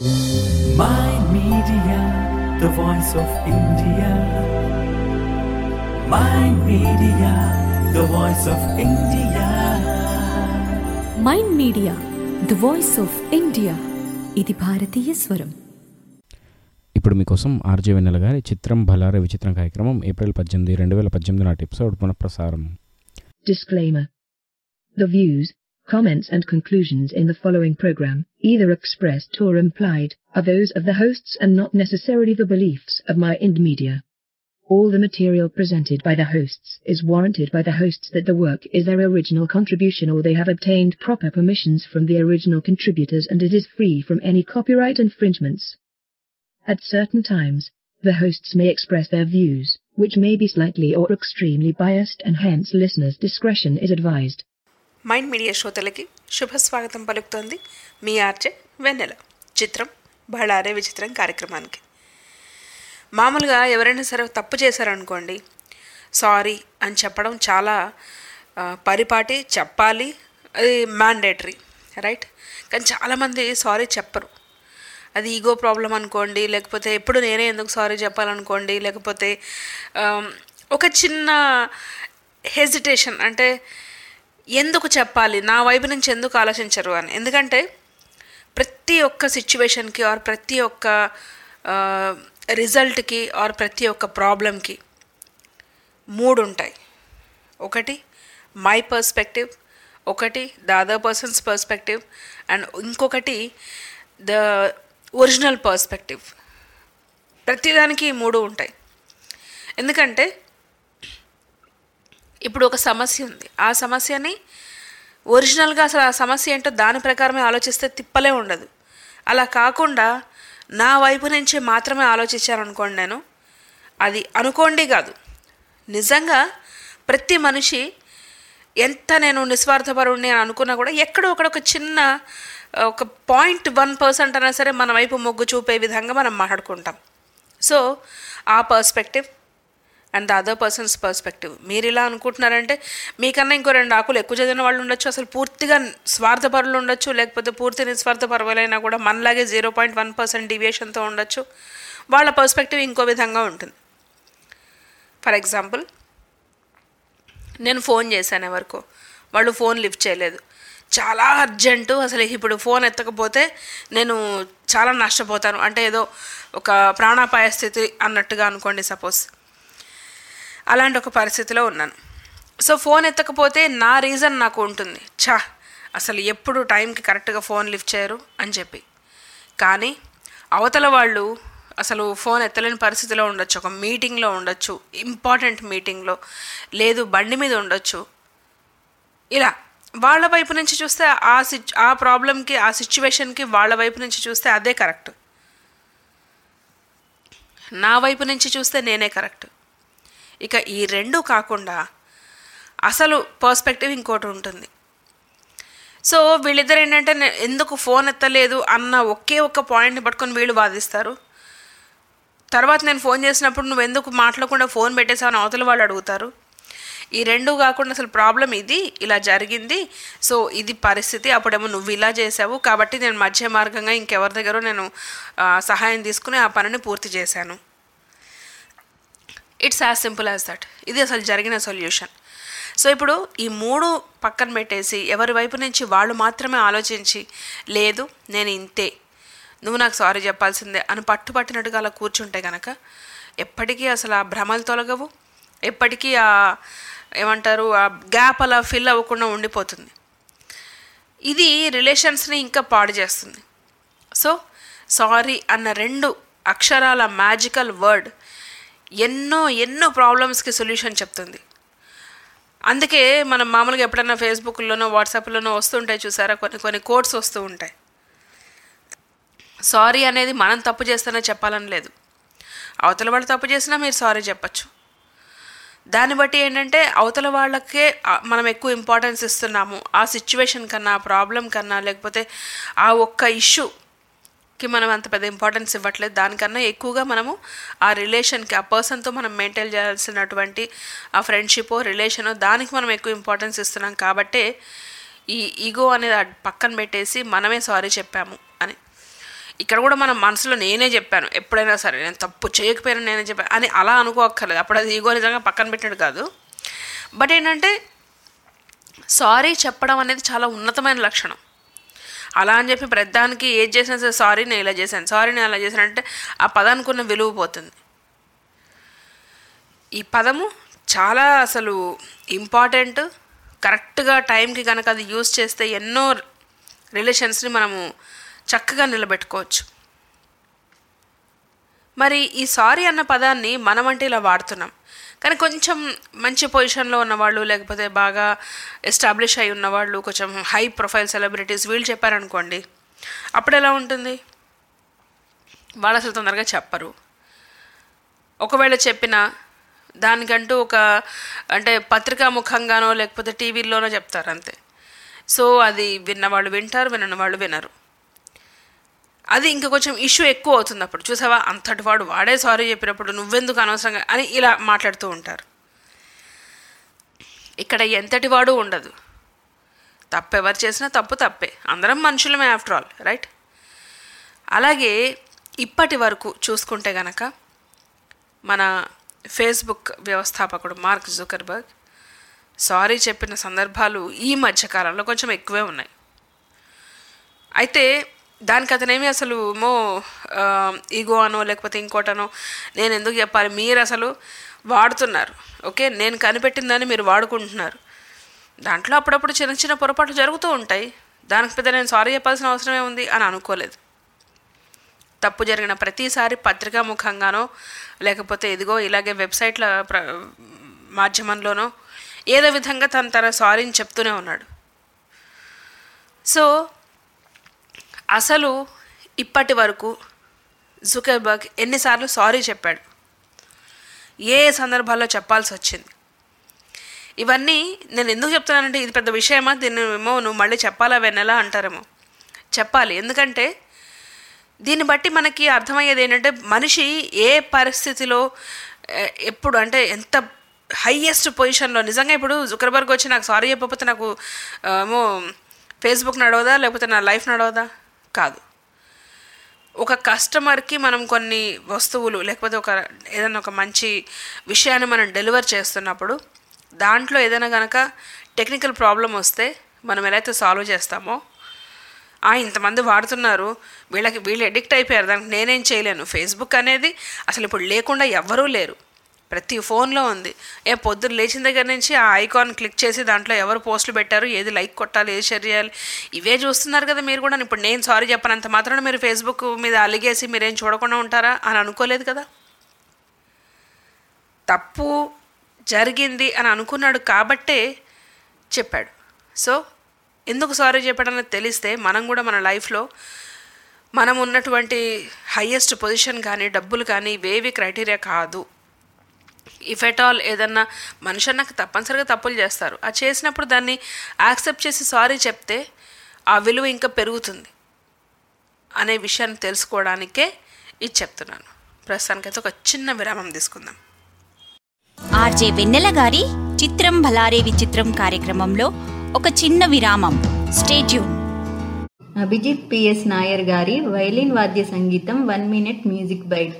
My Media, the voice of India. My Media, the voice of India. Mind Media the voice of India ఇది భారతీయ స్వరం ఇప్పుడు మీకోసం RJ వెన్నెల గారి చిత్రం బలార విచిత్రం కార్యక్రమం ఏప్రిల్ పద్దెనిమిది రెండు వేల పద్దెనిమిది నాటి ఎపిసోడ్ పునఃప్రసారం Disclaimer. The views, comments and conclusions in the following program, either expressed or implied, are those of the hosts and not necessarily the beliefs of my Ind Media. All the material presented by the hosts is warranted by the hosts that the work is their original contribution or they have obtained proper permissions from the original contributors and it is free from any copyright infringements. At certain times, the hosts may express their views, which may be slightly or extremely biased and hence listeners' discretion is advised. Mind Media శ్రోతలకి శుభ స్వాగతం పలుకుతోంది మీ RJ వెన్నెల చిత్రం బళారే విచిత్రం కార్యక్రమానికి మామూలుగా ఎవరైనా సరే తప్పు చేశారనుకోండి సారీ అని చెప్పడం చాలా ఆ, పరిపాటి చెప్పాలి అది మ్యాండేటరీ రైట్ కానీ చాలామంది సారీ చెప్పరు అది ఈగో ప్రాబ్లం అనుకోండి లేకపోతే ఎప్పుడు నేనే ఎందుకు సారీ చెప్పాలనుకోండి లేకపోతే ఆమ్, ఒక చిన్న హెజిటేషన్ అంటే ఎందుకు చెప్పాలి నా వైపు నుంచి ఎందుకు ఆలోచించరు అని ఎందుకంటే ప్రతి ఒక్క సిచ్యువేషన్కి ఆర్ ప్రతి ఒక్క రిజల్ట్కి ఆర్ ప్రతి ఒక్క ప్రాబ్లంకి మూడు ఉంటాయి ఒకటి మై పర్స్పెక్టివ్ ఒకటి the other person's perspective and ఇంకొకటి ద ఒరిజినల్ పర్స్పెక్టివ్ ప్రతిదానికి ఈ మూడు ఉంటాయి ఎందుకంటే ఇప్పుడు ఒక సమస్య ఉంది ఆ సమస్యని ఒరిజినల్గా అసలు ఆ సమస్య ఏంటో దాని ప్రకారమే ఆలోచిస్తే తిప్పలే ఉండదు అలా కాకుండా నా వైపు నుంచి మాత్రమే ఆలోచించాను నేను అది అనుకోండి కాదు నిజంగా ప్రతి మనిషి ఎంత నేను నిస్వార్థపరుణ్ణి అని అనుకున్నా కూడా ఎక్కడో ఒకడ ఒక చిన్న ఒక పాయింట్ వన్ పర్సెంట్ అయినా సరే మన వైపు మొగ్గు చూపే విధంగా మనం మాట్లాడుకుంటాం సో ఆ perspective and the other person's perspective మీరు ఇలా అనుకుంటున్నారంటే మీకన్నా ఇంకో రెండు ఆకులు ఎక్కువ చదివిన వాళ్ళు ఉండొచ్చు అసలు పూర్తిగా స్వార్థపరులు ఉండొచ్చు లేకపోతే పూర్తి నిస్వార్థపరులైనా కూడా మనలాగే జీరో పాయింట్ వన్ పర్సెంట్ డివియేషన్తో ఉండొచ్చు వాళ్ళ పర్స్పెక్టివ్ ఇంకో విధంగా ఉంటుంది ఫర్ ఎగ్జాంపుల్ నేను ఫోన్ చేశాను ఎవరికో వాళ్ళు ఫోన్ లిఫ్ట్ చేయలేదు చాలా అర్జెంటు అసలు ఇప్పుడు ఫోన్ ఎత్తకపోతే నేను చాలా నష్టపోతాను అంటే ఏదో ఒక ప్రాణాపాయ స్థితి అన్నట్టుగా అనుకోండి సపోజ్ అలాంటి ఒక పరిస్థితిలో ఉన్నాను సో ఫోన్ ఎత్తకపోతే నా రీజన్ నాకు ఉంటుంది ఛా అసలు ఎప్పుడు టైంకి కరెక్ట్గా ఫోన్ లిఫ్ట్ చేయరు అని చెప్పి కానీ అవతల వాళ్ళు అసలు ఫోన్ ఎత్తలేని పరిస్థితిలో ఉండొచ్చు ఒక మీటింగ్లో ఉండొచ్చు ఇంపార్టెంట్ మీటింగ్లో లేదు బండి మీద ఉండొచ్చు ఇలా వాళ్ళ వైపు నుంచి చూస్తే ఆ సిచ్ ఆ ప్రాబ్లంకి ఆ సిచ్యువేషన్కి వాళ్ళ వైపు నుంచి చూస్తే అదే కరెక్ట్ నా వైపు నుంచి చూస్తే నేనే కరెక్ట్ ఇక ఈ రెండు కాకుండా అసలు పర్స్పెక్టివ్ ఇంకోటి ఉంటుంది సో వీళ్ళిద్దరు ఏంటంటే నే- ఎందుకు ఫోన్ ఎత్తలేదు అన్న ఒకే ఒక్క పాయింట్ని పట్టుకొని వీళ్ళు వాదిస్తారు తర్వాత నేను ఫోన్ చేసినప్పుడు నువ్వు ఎందుకు మాట్లాడకుండా ఫోన్ పెట్టేసావు అని అవతల వాళ్ళు అడుగుతారు ఈ రెండు కాకుండా అసలు ప్రాబ్లం ఇది ఇలా జరిగింది సో ఇది పరిస్థితి అప్పుడేమో నువ్వు ఇలా చేసావు కాబట్టి నేను మధ్య మార్గంగా ఇంకెవరి దగ్గర నేను ఆ, సహాయం తీసుకుని ఆ పనిని పూర్తి చేశాను it's as simple as that ఇది అసలు జరిగిన సొల్యూషన్ సో ఇప్పుడు ఈ మూడు పక్కన పెట్టేసి ఎవరి వైపు నుంచి వాళ్ళు మాత్రమే ఆలోచించి లేదు నేను ఇంతే నువ్వు నాకు సారీ చెప్పాల్సిందే అని పట్టుపట్టినట్టుగా అలా కూర్చుంటే కనుక ఎప్పటికీ అసలు ఆ భ్రమలు తొలగవు ఎప్పటికీ ఆ ఏమంటారు ఆ గ్యాప్ అలా ఫిల్ అవ్వకుండా ఉండిపోతుంది ఇది రిలేషన్స్ని ఇంకా పాడు చేస్తుంది సో సారీ అన్న రెండు అక్షరాల మ్యాజికల్ వర్డ్ ఎన్నో ఎన్నో ప్రాబ్లమ్స్కి సొల్యూషన్ చెప్తుంది అందుకే మనం మామూలుగా ఎప్పుడైనా ఫేస్బుక్లోనో వాట్సాప్లోనో వస్తుంటాయి చూసారా కొన్ని కొన్ని కోడ్స్ వస్తూ ఉంటాయి సారీ అనేది మనం తప్పు చేస్తేనే చెప్పాలని లేదు అవతల వాళ్ళు తప్పు చేసినా మీరు సారీ చెప్పచ్చు దాన్ని బట్టి ఏంటంటే అవతల వాళ్ళకే ఆ, మనం ఎక్కువ ఇంపార్టెన్స్ ఇస్తున్నాము ఆ సిచ్యువేషన్ కన్నా ఆ ప్రాబ్లం కన్నా లేకపోతే ఆ ఒక్క ఇష్యూకి మనం అంత పెద్ద ఇంపార్టెన్స్ ఇవ్వట్లేదు దానికన్నా ఎక్కువగా మనము ఆ రిలేషన్కి ఆ పర్సన్తో మనం మెయింటైన్ చేయాల్సినటువంటి ఆ ఫ్రెండ్షిప్ రిలేషనో దానికి మనం ఎక్కువ ఇంపార్టెన్స్ ఇస్తున్నాం కాబట్టే ఈ ఈగో అనేది అడ్- పక్కన పెట్టేసి మనమే సారీ చెప్పాము అని ఇక్కడ కూడా మన మనసులో నేనే చెప్పాను ఎప్పుడైనా సరే నేను తప్పు చేయకపోయినా నేనే చెప్పాను అని అలా అనుకోక్కర్లేదు అప్పుడు అది ఈగో నిజంగా పక్కన పెట్టాడు కాదు బట్ ఏంటంటే సారీ చెప్పడం అనేది చాలా ఉన్నతమైన లక్షణం అలా అని చెప్పి ప్రతిదానికి ఏది చేసినా సరే సారీ నేను ఇలా చేశాను సారీ నేను అలా చేశాను అంటే ఆ పదానికి ఉన్న విలువ పోతుంది ఈ పదము చాలా అసలు ఇంపార్టెంట్ కరెక్ట్గా టైంకి కనుక అది యూజ్ చేస్తే ఎన్నో రిలేషన్స్ని మనము చక్కగా నిలబెట్టుకోవచ్చు మరి ఈ సారీ అన్న పదాన్ని మనం అంటే ఇలా వాడుతున్నాం కానీ కొంచెం మంచి పొజిషన్లో ఉన్నవాళ్ళు లేకపోతే బాగా ఎస్టాబ్లిష్ అయి ఉన్నవాళ్ళు కొంచెం హై ప్రొఫైల్ సెలబ్రిటీస్ వీళ్ళు చెప్పారనుకోండి అప్పుడు ఎలా ఉంటుంది వాళ్ళు అసలు తొందరగా చెప్పరు ఒకవేళ చెప్పినా దానికంటూ ఒక అంటే పత్రికా ముఖంగానో లేకపోతే టీవీల్లోనో చెప్తారు అంతే సో అది విన్నవాళ్ళు వింటారు వినని వాళ్ళు వినరు అది ఇంకా కొంచెం ఇష్యూ ఎక్కువ అవుతుంది అప్పుడు చూసావా అంతటి వాడు వాడే సారీ చెప్పినప్పుడు నువ్వెందుకు అనవసరంగా అని ఇలా మాట్లాడుతూ ఉంటారు ఇక్కడ ఎంతటి వాడు ఉండదు తప్పు ఎవరు చేసినా తప్పు తప్పే అందరం మనుషులమే ఆఫ్టర్ ఆల్ రైట్ అలాగే ఇప్పటి వరకు చూసుకుంటే గనక మన ఫేస్బుక్ వ్యవస్థాపకుడు మార్క్ జుకర్బర్గ్ సారీ చెప్పిన సందర్భాలు ఈ మధ్యకాలంలో కొంచెం ఎక్కువే ఉన్నాయి అయితే దానికి అతనేమి అసలు మో ఈగో అనో లేకపోతే ఇంకోటనో నేను ఎందుకు చెప్పాలి మీరు అసలు వాడుతున్నారు ఓకే నేను కనిపెట్టిందని మీరు వాడుకుంటున్నారు దాంట్లో అప్పుడప్పుడు చిన్న చిన్న పొరపాట్లు జరుగుతూ ఉంటాయి దానికి పెద్ద నేను సారీ చెప్పాల్సిన అవసరమే ఉంది అని అనుకోలేదు తప్పు జరిగిన ప్రతిసారి పత్రికా ముఖంగానో లేకపోతే ఇదిగో ఇలాగే వెబ్సైట్ల ప్ర మాధ్యమంలోనో ఏదో విధంగా తను తన సారీని చెప్తూనే ఉన్నాడు సో అసలు ఇప్పటి వరకు జుకర్బర్గ్ ఎన్నిసార్లు సారీ చెప్పాడు ఏ ఏ సందర్భాల్లో చెప్పాల్సి వచ్చింది ఇవన్నీ నేను ఎందుకు చెప్తున్నానంటే ఇది పెద్ద విషయమా దీన్ని ఏమో నువ్వు మళ్ళీ చెప్పాలా వెన్నెలా అంటారేమో చెప్పాలి ఎందుకంటే దీన్ని బట్టి మనకి అర్థమయ్యేది ఏంటంటే మనిషి ఏ పరిస్థితిలో ఎ- ఎప్పుడు అంటే ఎంత హయ్యెస్ట్ పొజిషన్లో నిజంగా ఇప్పుడు జుకర్బర్గ్ వచ్చి నాకు సారీ చెప్పకపోతే నాకు ఆ, ఏమో ఫేస్బుక్ నడవదా లేకపోతే నా లైఫ్ నడవదా కాదు ఒక కస్టమర్కి మనం కొన్ని వస్తువులు లేకపోతే ఒక ఏదైనా ఒక మంచి విషయాన్ని మనం డెలివర్ చేస్తున్నప్పుడు దాంట్లో ఏదైనా కనుక టెక్నికల్ ప్రాబ్లం వస్తే మనం ఎలా అయితే సాల్వ్ చేస్తామో ఆ ఇంతమంది వాడుతున్నారు వీళ్ళకి వీళ్ళు ఎడిక్ట్ అయిపోయారు దానికి నేనేం చేయలేను ఫేస్బుక్ అనేది అసలు ఇప్పుడు లేకుండా ఎవ్వరూ లేరు ప్రతి ఫోన్లో ఉంది ఏ పొద్దున్న లేచిన దగ్గర నుంచి ఆ ఐకాన్ క్లిక్ చేసి దాంట్లో ఎవరు పోస్టులు పెట్టారు ఏది లైక్ కొట్టాలి ఏది షేర్ చేయాలి ఇవే చూస్తున్నారు కదా మీరు కూడా ఇప్పుడు నేను సారీ చెప్పనంత మాత్రాన మీరు ఫేస్బుక్ మీద అలిగేసి మీరేం చూడకుండా ఉంటారా అని అనుకోలేదు కదా తప్పు జరిగింది అని అనుకున్నాడు కాబట్టే చెప్పాడు సో ఎందుకు సారీ చెప్పాడని తెలిస్తే మనం కూడా మన లైఫ్లో మనం ఉన్నటువంటి హయ్యెస్ట్ పొజిషన్ కానీ డబ్బులు కానీ ఇవేవి క్రైటీరియా కాదు ఇఫ్ ఎట్ ఆల్ ఏదన్నా మనిషి అన్నాక తప్పనిసరిగా తప్పులు చేస్తారు ఆ చేసినప్పుడు దాన్ని యాక్సెప్ట్ చేసి సారీ చెప్తే ఆ విలువ ఇంకా పెరుగుతుంది అనే విషయాన్ని తెలుసుకోవడానికే ఇది చెప్తున్నాను ప్రస్తుతానికైతే ఒక చిన్న విరామం తీసుకుందాం ఆర్జే వెన్నెల గారి చిత్రం భలారే విచిత్రం కార్యక్రమంలో ఒక చిన్న విరామం స్టేట్యూన్ అభిజిత్ పిఎస్ నాయర్ గారి వైలిన్ వాద్య సంగీతం one minute music bite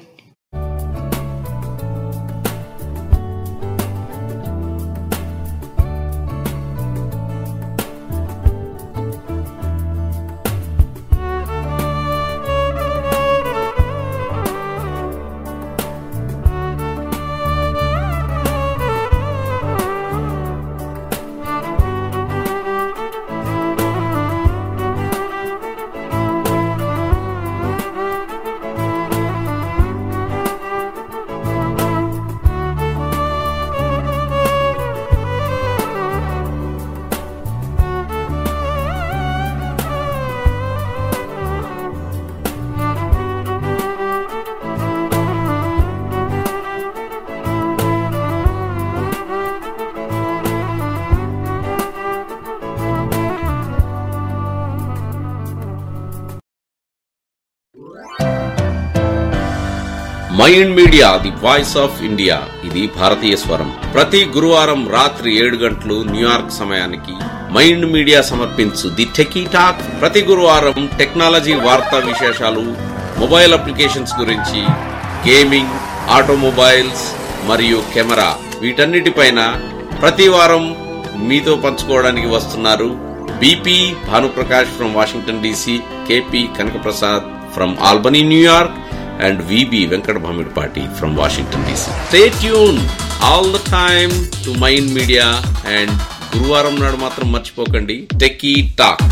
Mind Media the voice of India ఇది భారతీయ స్వరం ప్రతి గురువారం రాత్రి ఏడు గంటలు న్యూయార్క్ సమయానికి మైండ్ మీడియా సమర్పించు ది టెకీ టాక్ ప్రతి గురువారం టెక్నాలజీ వార్తా విశేషాలు మొబైల్ అప్లికేషన్స్ గురించి గేమింగ్ ఆటోమొబైల్స్ మరియు కెమెరా వీటన్నిటిపైన ప్రతి వారం మీతో పంచుకోవడానికి వస్తున్నారు B P Bhanuprakash from Washington D C K P Kanakaprasad from Albany New York and V B Venkata Bhamidipati from Washington D C stay tune all the time to Mind Media and గురువారం నాడు మాత్రం మర్చిపోకండి techie talk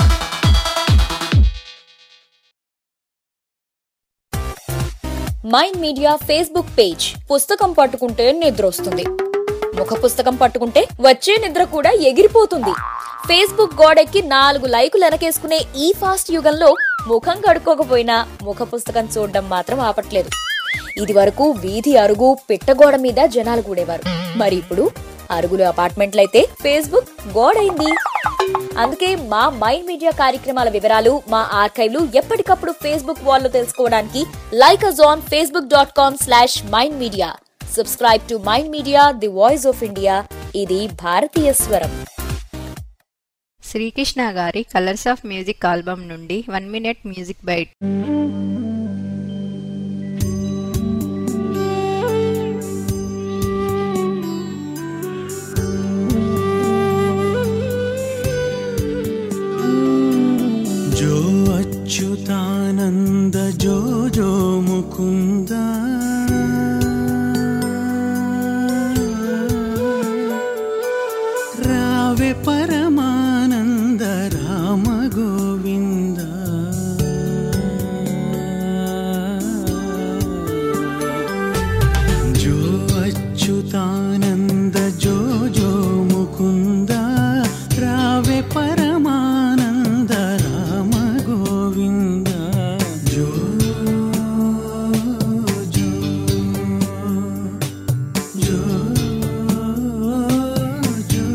Mind Media Facebook page పుస్తకం పట్టుకుంటే నిద్రొస్తుంది ముఖ పుస్తకం పట్టుకుంటే వచ్చే నిద్ర కూడా ఎగిరిపోతుంది ఫేస్బుక్ గోడెక్కి నాలుగు లైకులు వెనకేసుకునే ఈ ఫాస్ట్ యుగంలో ముఖం కడుక్కోకపోయినా ముఖ పుస్తకం చూడడం మాత్రం ఆపట్లేదు ఇది వరకు వీధి అరుగు పిట్టగోడ మీద జనాలు కూడేవారు మరి ఇప్పుడు అరుగులు అపార్ట్మెంట్లయితే ఫేస్బుక్ గోడైంది అందుకే మా మైండ్ మీడియా కార్యక్రమాల వివరాలు మా ఆర్కైవ్లు ఎప్పటికప్పుడు ఫేస్బుక్ వాల్లో తెలుసుకోవడానికి like us on Facebook dot com slash Mind Media subscribe to Mind Media the voice of India ఇది భారతీయ స్వరం శ్రీకృష్ణ గారి కలర్స్ ఆఫ్ మ్యూజిక్ ఆల్బమ్ నుండి వన్ మినిట్ మ్యూజిక్ బైట్ जो अच्युतानन्द जो जो मुकुन्द रावे परमानन्द राम गोविन्द जो अच्युतानन्द जो जो मुकुन्द रावे परमानन्द राम गोविन्द जो जो जो जो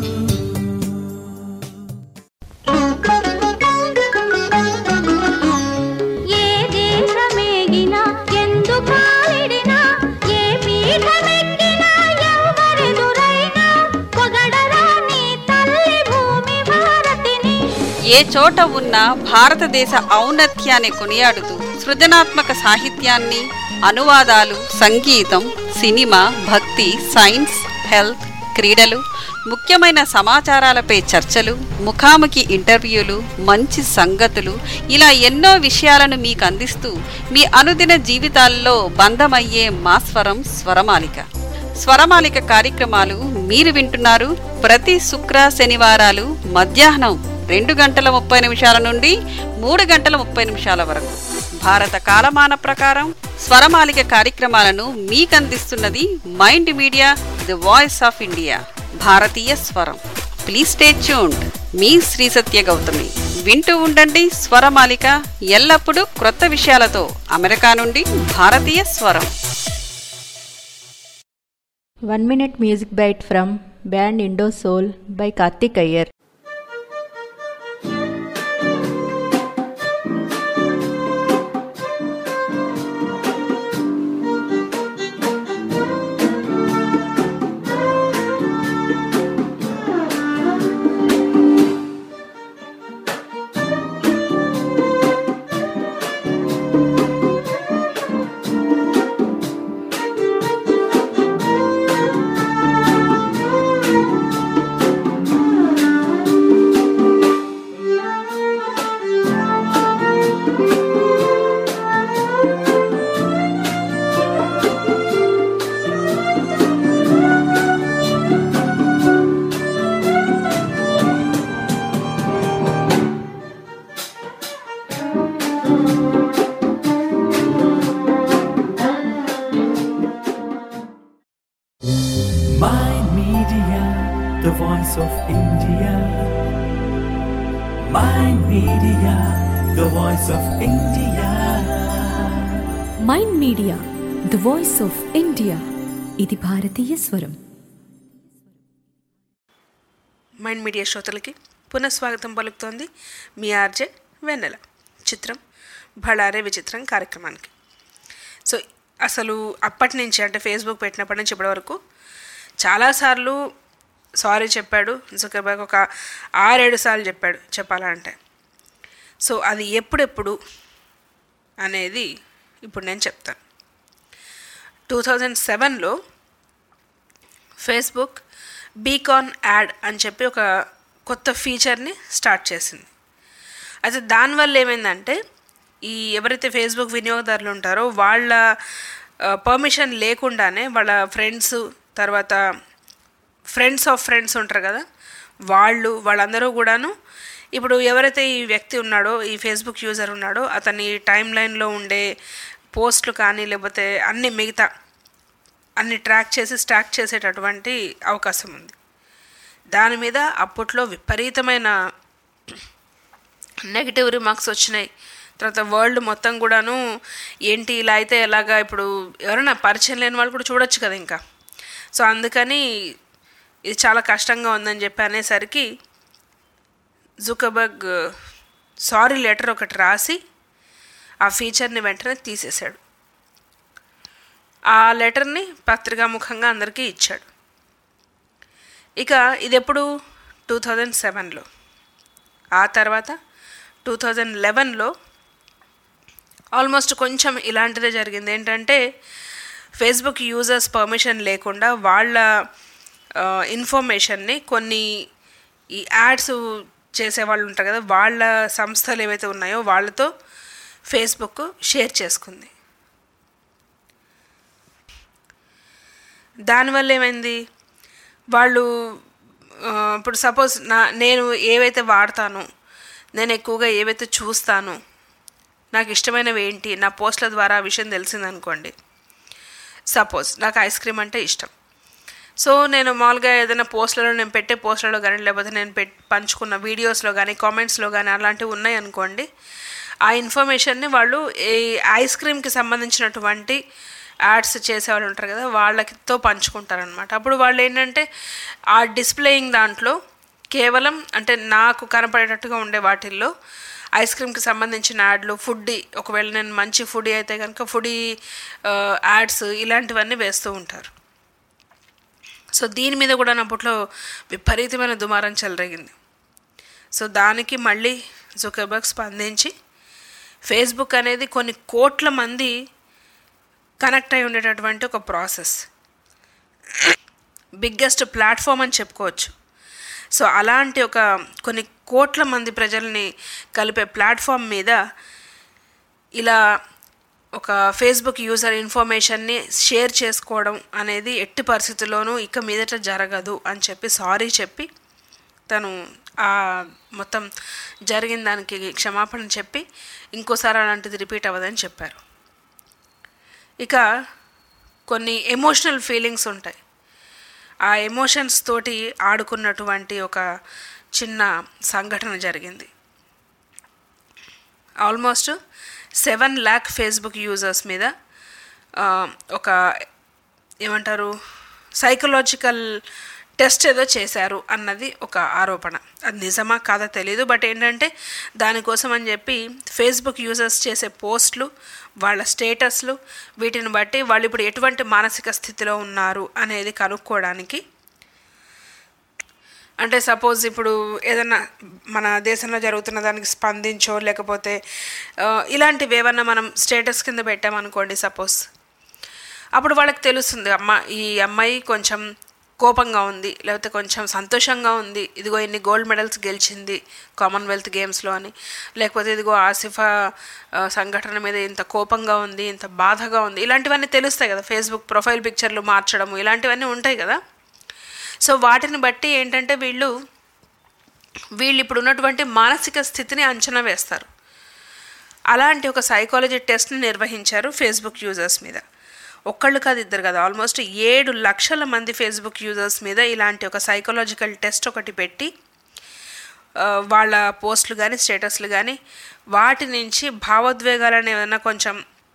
ఏ దేశమేగినా ఎందు కాలిడినా ఏ పీఠమెక్కినా ఎవరెదురైనా పొగడరా నీ తల్లి భూమి భారతిని ఏ చోట ఉన్న భారతదేశ ఔన్నత్యాన్ని కొనియాడుతూ సృజనాత్మక సాహిత్యాన్ని అనువాదాలు సంగీతం సినిమా భక్తి సైన్స్ హెల్త్ క్రీడలు ముఖ్యమైన సమాచారాలపై చర్చలు ముఖాముఖి ఇంటర్వ్యూలు మంచి సంగతులు ఇలా ఎన్నో విషయాలను మీకు అందిస్తూ మీ అనుదిన జీవితాల్లో బంధమయ్యే మా స్వరం స్వరమాలిక స్వరమాలిక కార్యక్రమాలు మీరు వింటున్నారు ప్రతి శుక్ర శనివారాలు మధ్యాహ్నం రెండు గంటల ముప్పై నిమిషాల నుండి మూడు గంటల ముప్పై నిమిషాల వరకు భారత కాలమాన ప్రకారం స్వరమాలిక కార్యక్రమాలను మీకు అందిస్తున్నది Mind Media the voice of India భారతీయ స్వరం ప్లీజ్ స్టే ట్యూన్డ్ మీ శ్రీ సత్య గౌతమి వింటూ ఉండండి స్వరమాలిక ఎల్లప్పుడూ క్రొత్త విషయాలతో అమెరికా నుండి భారతీయ స్వరం one minute music bite from band Indo Soul by Karthik Iyer Mind Media, the voice of India. Mind Media, the voice of India. Mind Media the voice of India ఇది భారతీయ స్వరం మైండ్ మీడియా శ్రోతలకి పునఃస్వాగతం పలుకుతోంది మీ ఆర్జే వెన్నెల చిత్రం భళారే విచిత్రం కార్యక్రమానికి సో అసలు అప్పటి నుంచి అంటే ఫేస్బుక్ పెట్టినప్పటి నుంచి ఇప్పటి వరకు చాలాసార్లు సారీ చెప్పాడు జుకర్బర్గ్ ఒక ఆరేడు సార్లు చెప్పాడు చెప్పాలంటే సో అది ఎప్పుడెప్పుడు అనేది ఇప్పుడు నేను చెప్తాను టూ థౌజండ్ సెవెన్లో ఫేస్బుక్ బీకాన్ యాడ్ అని చెప్పి ఒక కొత్త ఫీచర్ని స్టార్ట్ చేసింది అయితే దానివల్ల ఏమైందంటే ఈ ఎవరైతే ఫేస్బుక్ వినియోగదారులు ఉంటారో వాళ్ళ పర్మిషన్ లేకుండానే వాళ్ళ ఫ్రెండ్స్ తర్వాత ఫ్రెండ్స్ ఆఫ్ ఫ్రెండ్స్ ఉంటారు కదా వాళ్ళు వాళ్ళందరూ కూడాను ఇప్పుడు ఎవరైతే ఈ వ్యక్తి ఉన్నాడో ఈ ఫేస్బుక్ యూజర్ ఉన్నాడో అతని టైం లైన్లో ఉండే పోస్టులు కానీ లేకపోతే అన్ని మిగతా అన్ని ట్రాక్ చేసి స్టాక్ చేసేటటువంటి అవకాశం ఉంది దాని మీద అప్పట్లో విపరీతమైన నెగిటివ్ రిమార్క్స్ వచ్చినాయి తర్వాత వరల్డ్ మొత్తం కూడాను ఏంటి ఇలా అయితే ఎలాగా ఇప్పుడు ఎవరైనా పరిచయం లేని వాళ్ళు కూడా చూడొచ్చు కదా ఇంకా సో అందుకని ఇది చాలా కష్టంగా ఉందని చెప్పి అనేసరికి జుకబర్గ్ సారీ లెటర్ ఒకటి రాసి ఆ ఫీచర్ని వెంటనే తీసేశాడు ఆ లెటర్ని పత్రికాముఖంగా అందరికీ ఇచ్చాడు ఇక ఇది ఎప్పుడు టూ థౌజండ్ సెవెన్లో ఆ తర్వాత టూ థౌజండ్ లెవెన్లో ఆల్మోస్ట్ కొంచెం ఇలాంటిదే జరిగింది ఏంటంటే ఫేస్బుక్ యూజర్స్ పర్మిషన్ లేకుండా వాళ్ళ ఇన్ఫర్మేషన్ని కొన్ని ఈ యాడ్స్ చేసే వాళ్ళు ఉంటారు కదా వాళ్ళ సంస్థలు ఏవైతే ఉన్నాయో వాళ్ళతో ఫేస్బుక్ షేర్ చేసుకుంది దానివల్ల ఏమైంది వాళ్ళు ఆ, ఇప్పుడు సపోజ్ నా నేను ఏవైతే వాడతానో నేను ఎక్కువగా ఏవైతే చూస్తానో నాకు ఇష్టమైనవి ఏంటి నా పోస్టుల ద్వారా ఆ విషయం తెలిసిందనుకోండి సపోజ్ నాకు ఐస్ క్రీమ్ అంటే ఇష్టం సో నేను మామూలుగా ఏదైనా పోస్టులలో నేను పెట్టే పోస్టులలో కానీ లేకపోతే నేను పెట్ పంచుకున్న వీడియోస్లో కానీ కామెంట్స్లో కానీ అలాంటివి ఉన్నాయి అనుకోండి ఆ ఇన్ఫర్మేషన్ని వాళ్ళు ఈ ఐస్ క్రీమ్కి సంబంధించినటువంటి యాడ్స్ చేసేవాళ్ళు ఉంటారు కదా వాళ్ళతో పంచుకుంటారనమాట అప్పుడు వాళ్ళు ఏంటంటే ఆ డిస్ప్లేయింగ్ దాంట్లో కేవలం అంటే నాకు కనపడేటట్టుగా ఉండే వాటిల్లో ఐస్ క్రీమ్కి సంబంధించిన యాడ్లు ఫుడ్ ఒకవేళ నేను మంచి ఫుడ్ అయితే కనుక ఫుడ్ యాడ్స్ ఇలాంటివన్నీ వేస్తూ ఉంటారు సో దీని మీద కూడా అప్పట్లో విపరీతమైన దుమారం చెలరేగింది సో దానికి మళ్ళీ జుకర్బర్గ్ స్పందించి ఫేస్బుక్ అనేది కొన్ని కోట్ల మంది కనెక్ట్ అయి ఉండేటటువంటి ఒక ప్రాసెస్ బిగ్గెస్ట్ ప్లాట్ఫామ్ అని చెప్పుకోవచ్చు సో అలాంటి ఒక కొన్ని కోట్ల మంది ప్రజల్ని కలిపే ప్లాట్ఫామ్ మీద ఇలా ఒక ఫేస్బుక్ యూజర్ ఇన్ఫర్మేషన్ని షేర్ చేసుకోవడం అనేది ఎట్టి పరిస్థితుల్లోనూ ఇక మీదట జరగదు అని చెప్పి సారీ చెప్పి తను ఆ మొత్తం జరిగిన దానికి క్షమాపణ చెప్పి ఇంకోసారి అలాంటిది రిపీట్ అవ్వదని చెప్పారు ఇక కొన్ని ఎమోషనల్ ఫీలింగ్స్ ఉంటాయి ఆ ఎమోషన్స్ తోటి ఆడుకున్నటువంటి ఒక చిన్న సంఘటన జరిగింది almost seven lakh Facebook users మీద ఆ, ఒక ఏమంటారు సైకలాజికల్ టెస్ట్ ఏదో చేశారు అన్నది ఒక ఆరోపణ అది నిజమా కాదా తెలియదు బట్ ఏంటంటే దానికోసం అని చెప్పి ఫేస్బుక్ యూజర్స్ చేసే పోస్ట్లు వాళ్ళ స్టేటస్లు వీటిని బట్టి వాళ్ళు ఇప్పుడు ఎటువంటి మానసిక స్థితిలో ఉన్నారు అనేది కనుక్కోవడానికి అంటే సపోజ్ ఇప్పుడు ఏదన్నా మన దేశంలో జరుగుతున్న దానికి స్పందించో లేకపోతే ఆ, ఇలాంటివి ఏమన్నా మనం స్టేటస్ కింద పెట్టామనుకోండి సపోజ్ అప్పుడు వాళ్ళకి తెలుస్తుంది అమ్మ ఈ అమ్మాయి కొంచెం కోపంగా ఉంది లేకపోతే కొంచెం సంతోషంగా ఉంది ఇదిగో ఇన్ని గోల్డ్ మెడల్స్ గెలిచింది కామన్వెల్త్ గేమ్స్లో అని లేకపోతే ఇదిగో ఆసిఫా ఆ, సంఘటన మీద ఇంత కోపంగా ఉంది ఇంత బాధగా ఉంది ఇలాంటివన్నీ తెలుస్తాయి కదా ఫేస్బుక్ ప్రొఫైల్ పిక్చర్లు మార్చడము ఇలాంటివన్నీ ఉంటాయి కదా సో వాటిని బట్టి ఏంటంటే వీళ్ళు వీళ్ళు ఇప్పుడు ఉన్నటువంటి మానసిక స్థితిని అంచనా వేస్తారు అలాంటి ఒక సైకాలజీ టెస్ట్ని నిర్వహించారు ఫేస్బుక్ యూజర్స్ మీద ఒక్కళ్ళు కాదు ఇద్దరు కదా ఆల్మోస్ట్ ఏడు లక్షల మంది ఫేస్బుక్ యూజర్స్ మీద ఇలాంటి ఒక సైకలాజికల్ టెస్ట్ ఒకటి పెట్టి ఆ, వాళ్ళ పోస్టులు కానీ స్టేటస్లు కానీ వాటి నుంచి భావోద్వేగాలను ఏమైనా కొంచెం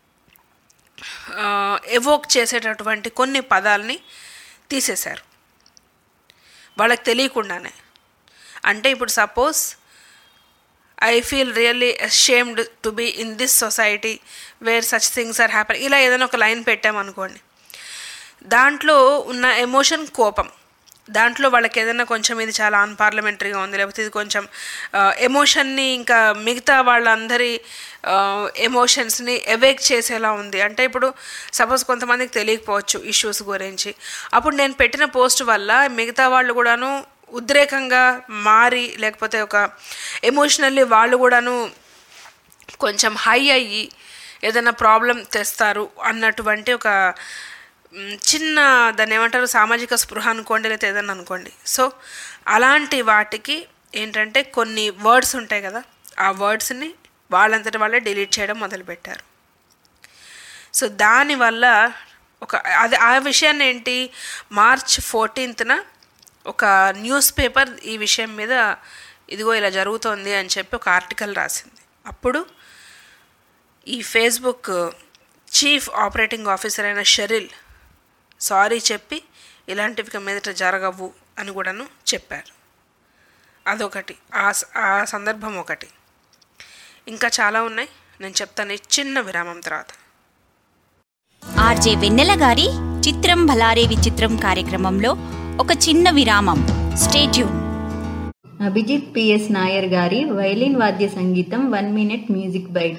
ఎవోక్ చేసేటటువంటి కొన్ని పదాలని తీసేశారు వాళ్ళకి తెలియకుండానే అంటే ఇప్పుడు suppose I feel really ashamed to be in this society where such things are happy ఇలా ఏదైనా ఒక లైన్ పెట్టామనుకోండి దాంట్లో ఉన్న ఎమోషన్ కోపం దాంట్లో వాళ్ళకి ఏదైనా కొంచెం ఇది చాలా అన్పార్లమెంటరీగా ఉంది లేకపోతే ఇది కొంచెం ఎమోషన్ని ఇంకా మిగతా వాళ్ళందరి ఎమోషన్స్ని ఎవేక్ చేసేలా ఉంది అంటే ఇప్పుడు సపోజ్ కొంతమందికి తెలియకపోవచ్చు ఇష్యూస్ గురించి అప్పుడు నేను పెట్టిన పోస్ట్ వల్ల మిగతా వాళ్ళు కూడాను ఉద్రేకంగా మారి లేకపోతే ఒక ఎమోషనల్లీ వాళ్ళు కూడాను కొంచెం హై అయ్యి ఏదైనా ప్రాబ్లం తెస్తారు అన్నటువంటి ఒక మ్, చిన్న దాన్ని ఏమంటారు సామాజిక స్పృహ అనుకోండి లేదా ఏదన్నా అనుకోండి సో అలాంటి వాటికి ఏంటంటే కొన్ని వర్డ్స్ ఉంటాయి కదా ఆ వర్డ్స్ని వాళ్ళంతటి వాళ్ళే డిలీట్ చేయడం మొదలుపెట్టారు సో దానివల్ల ఒక అది ఆ విషయాన్ని ఏంటి మార్చ్ ఫోర్టీన్త్న ఒక న్యూస్ పేపర్ ఈ విషయం మీద ఇదిగో ఇలా జరుగుతోంది అని చెప్పి ఒక ఆర్టికల్ రాసింది అప్పుడు ఈ ఫేస్బుక్ చీఫ్ ఆపరేటింగ్ ఆఫీసర్ అయిన షెరిల్ సారీ చెప్పి ఇలాంటివి ఇక మీదట జరగవు అని కూడాను చెప్పారు అదొకటి ఆ స- ఆ సందర్భం ఒకటి ఇంకా చాలా ఉన్నాయి నేను చెప్తాను ఈ చిన్న విరామం తర్వాత ఆర్జే వెన్నెల గారి చిత్రం భలారే విచిత్రం కార్యక్రమంలో ఒక చిన్న విరామం స్టేట్యూన్ అభిజిత్ పిఎస్ నాయర్ గారి వైలిన్ వాద్య సంగీతం వన్ మినిట్ మ్యూజిక్ బైట్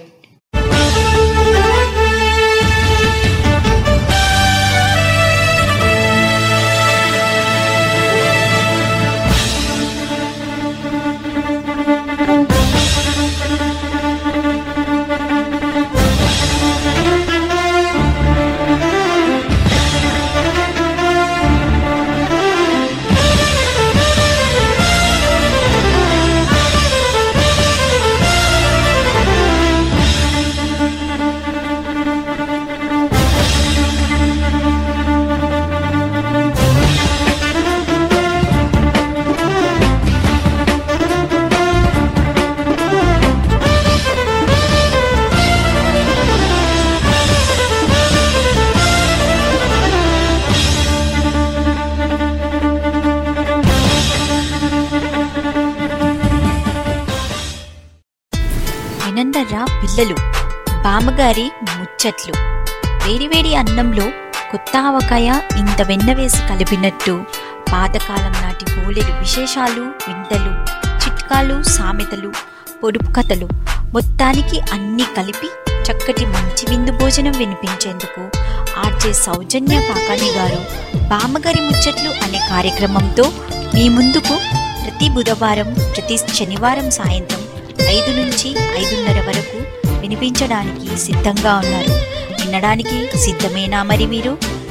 వినందర్రా పిల్లలు బామ్మగారి ముచ్చట్లు వేడివేడి అన్నంలో కొత్త ఆవకాయ ఇంత వెన్న వేసి కలిపినట్టు పాతకాలం నాటి బోలెడు విశేషాలు వింతలు చిట్కాలు సామెతలు పొడుపు కథలు మొత్తానికి అన్నీ కలిపి చక్కటి మంచి విందు భోజనం వినిపించేందుకు ఆర్జే సౌజన్య కాకాని గారు బామ్మగారి ముచ్చట్లు అనే కార్యక్రమంతో మీ ముందుకు ప్రతి బుధవారం ప్రతి శనివారం సాయంత్రం ఐదు నుంచి ఐదున్నర వరకు వినిపించడానికి సిద్ధంగా ఉన్నారు వినడానికి సిద్ధమేనా మరి మీరు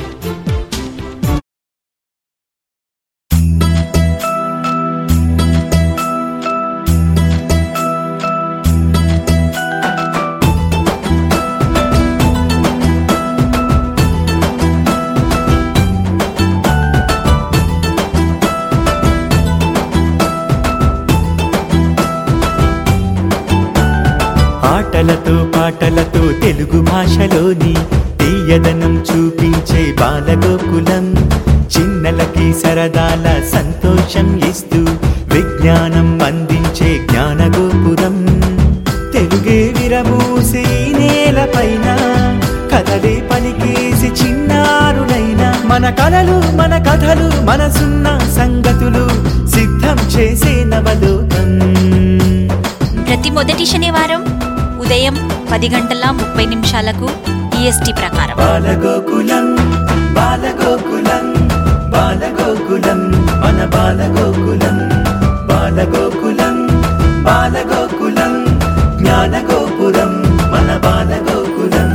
ఆటలతో పాటలతో తెలుగు భాషలోని తీయదనం చూపించే బాలగోకులం చిన్నలకి సరదాల సంతోషం ఇస్తూ విజ్ఞానం అందించే జ్ఞానగోపురం తెలుగే విరమూసి ఈ నేలపైన కథలే పలికేసి చిన్నారులైన మన కలలు మన కథలు మనసున్న సంగతులు సిద్ధం చేసే నవలోకం ప్రతి మొదటి శనివారం ఉదయం పది గంటల ముప్పై నిమిషాలకు ఈఎస్టీ ప్రకారం బాలగోకులం బాలగోకులం బాలగోకులం మన బాలగోకులం బాలగోకులం బాలగోకులం జ్ఞానగోపురం మన బాలగోకులం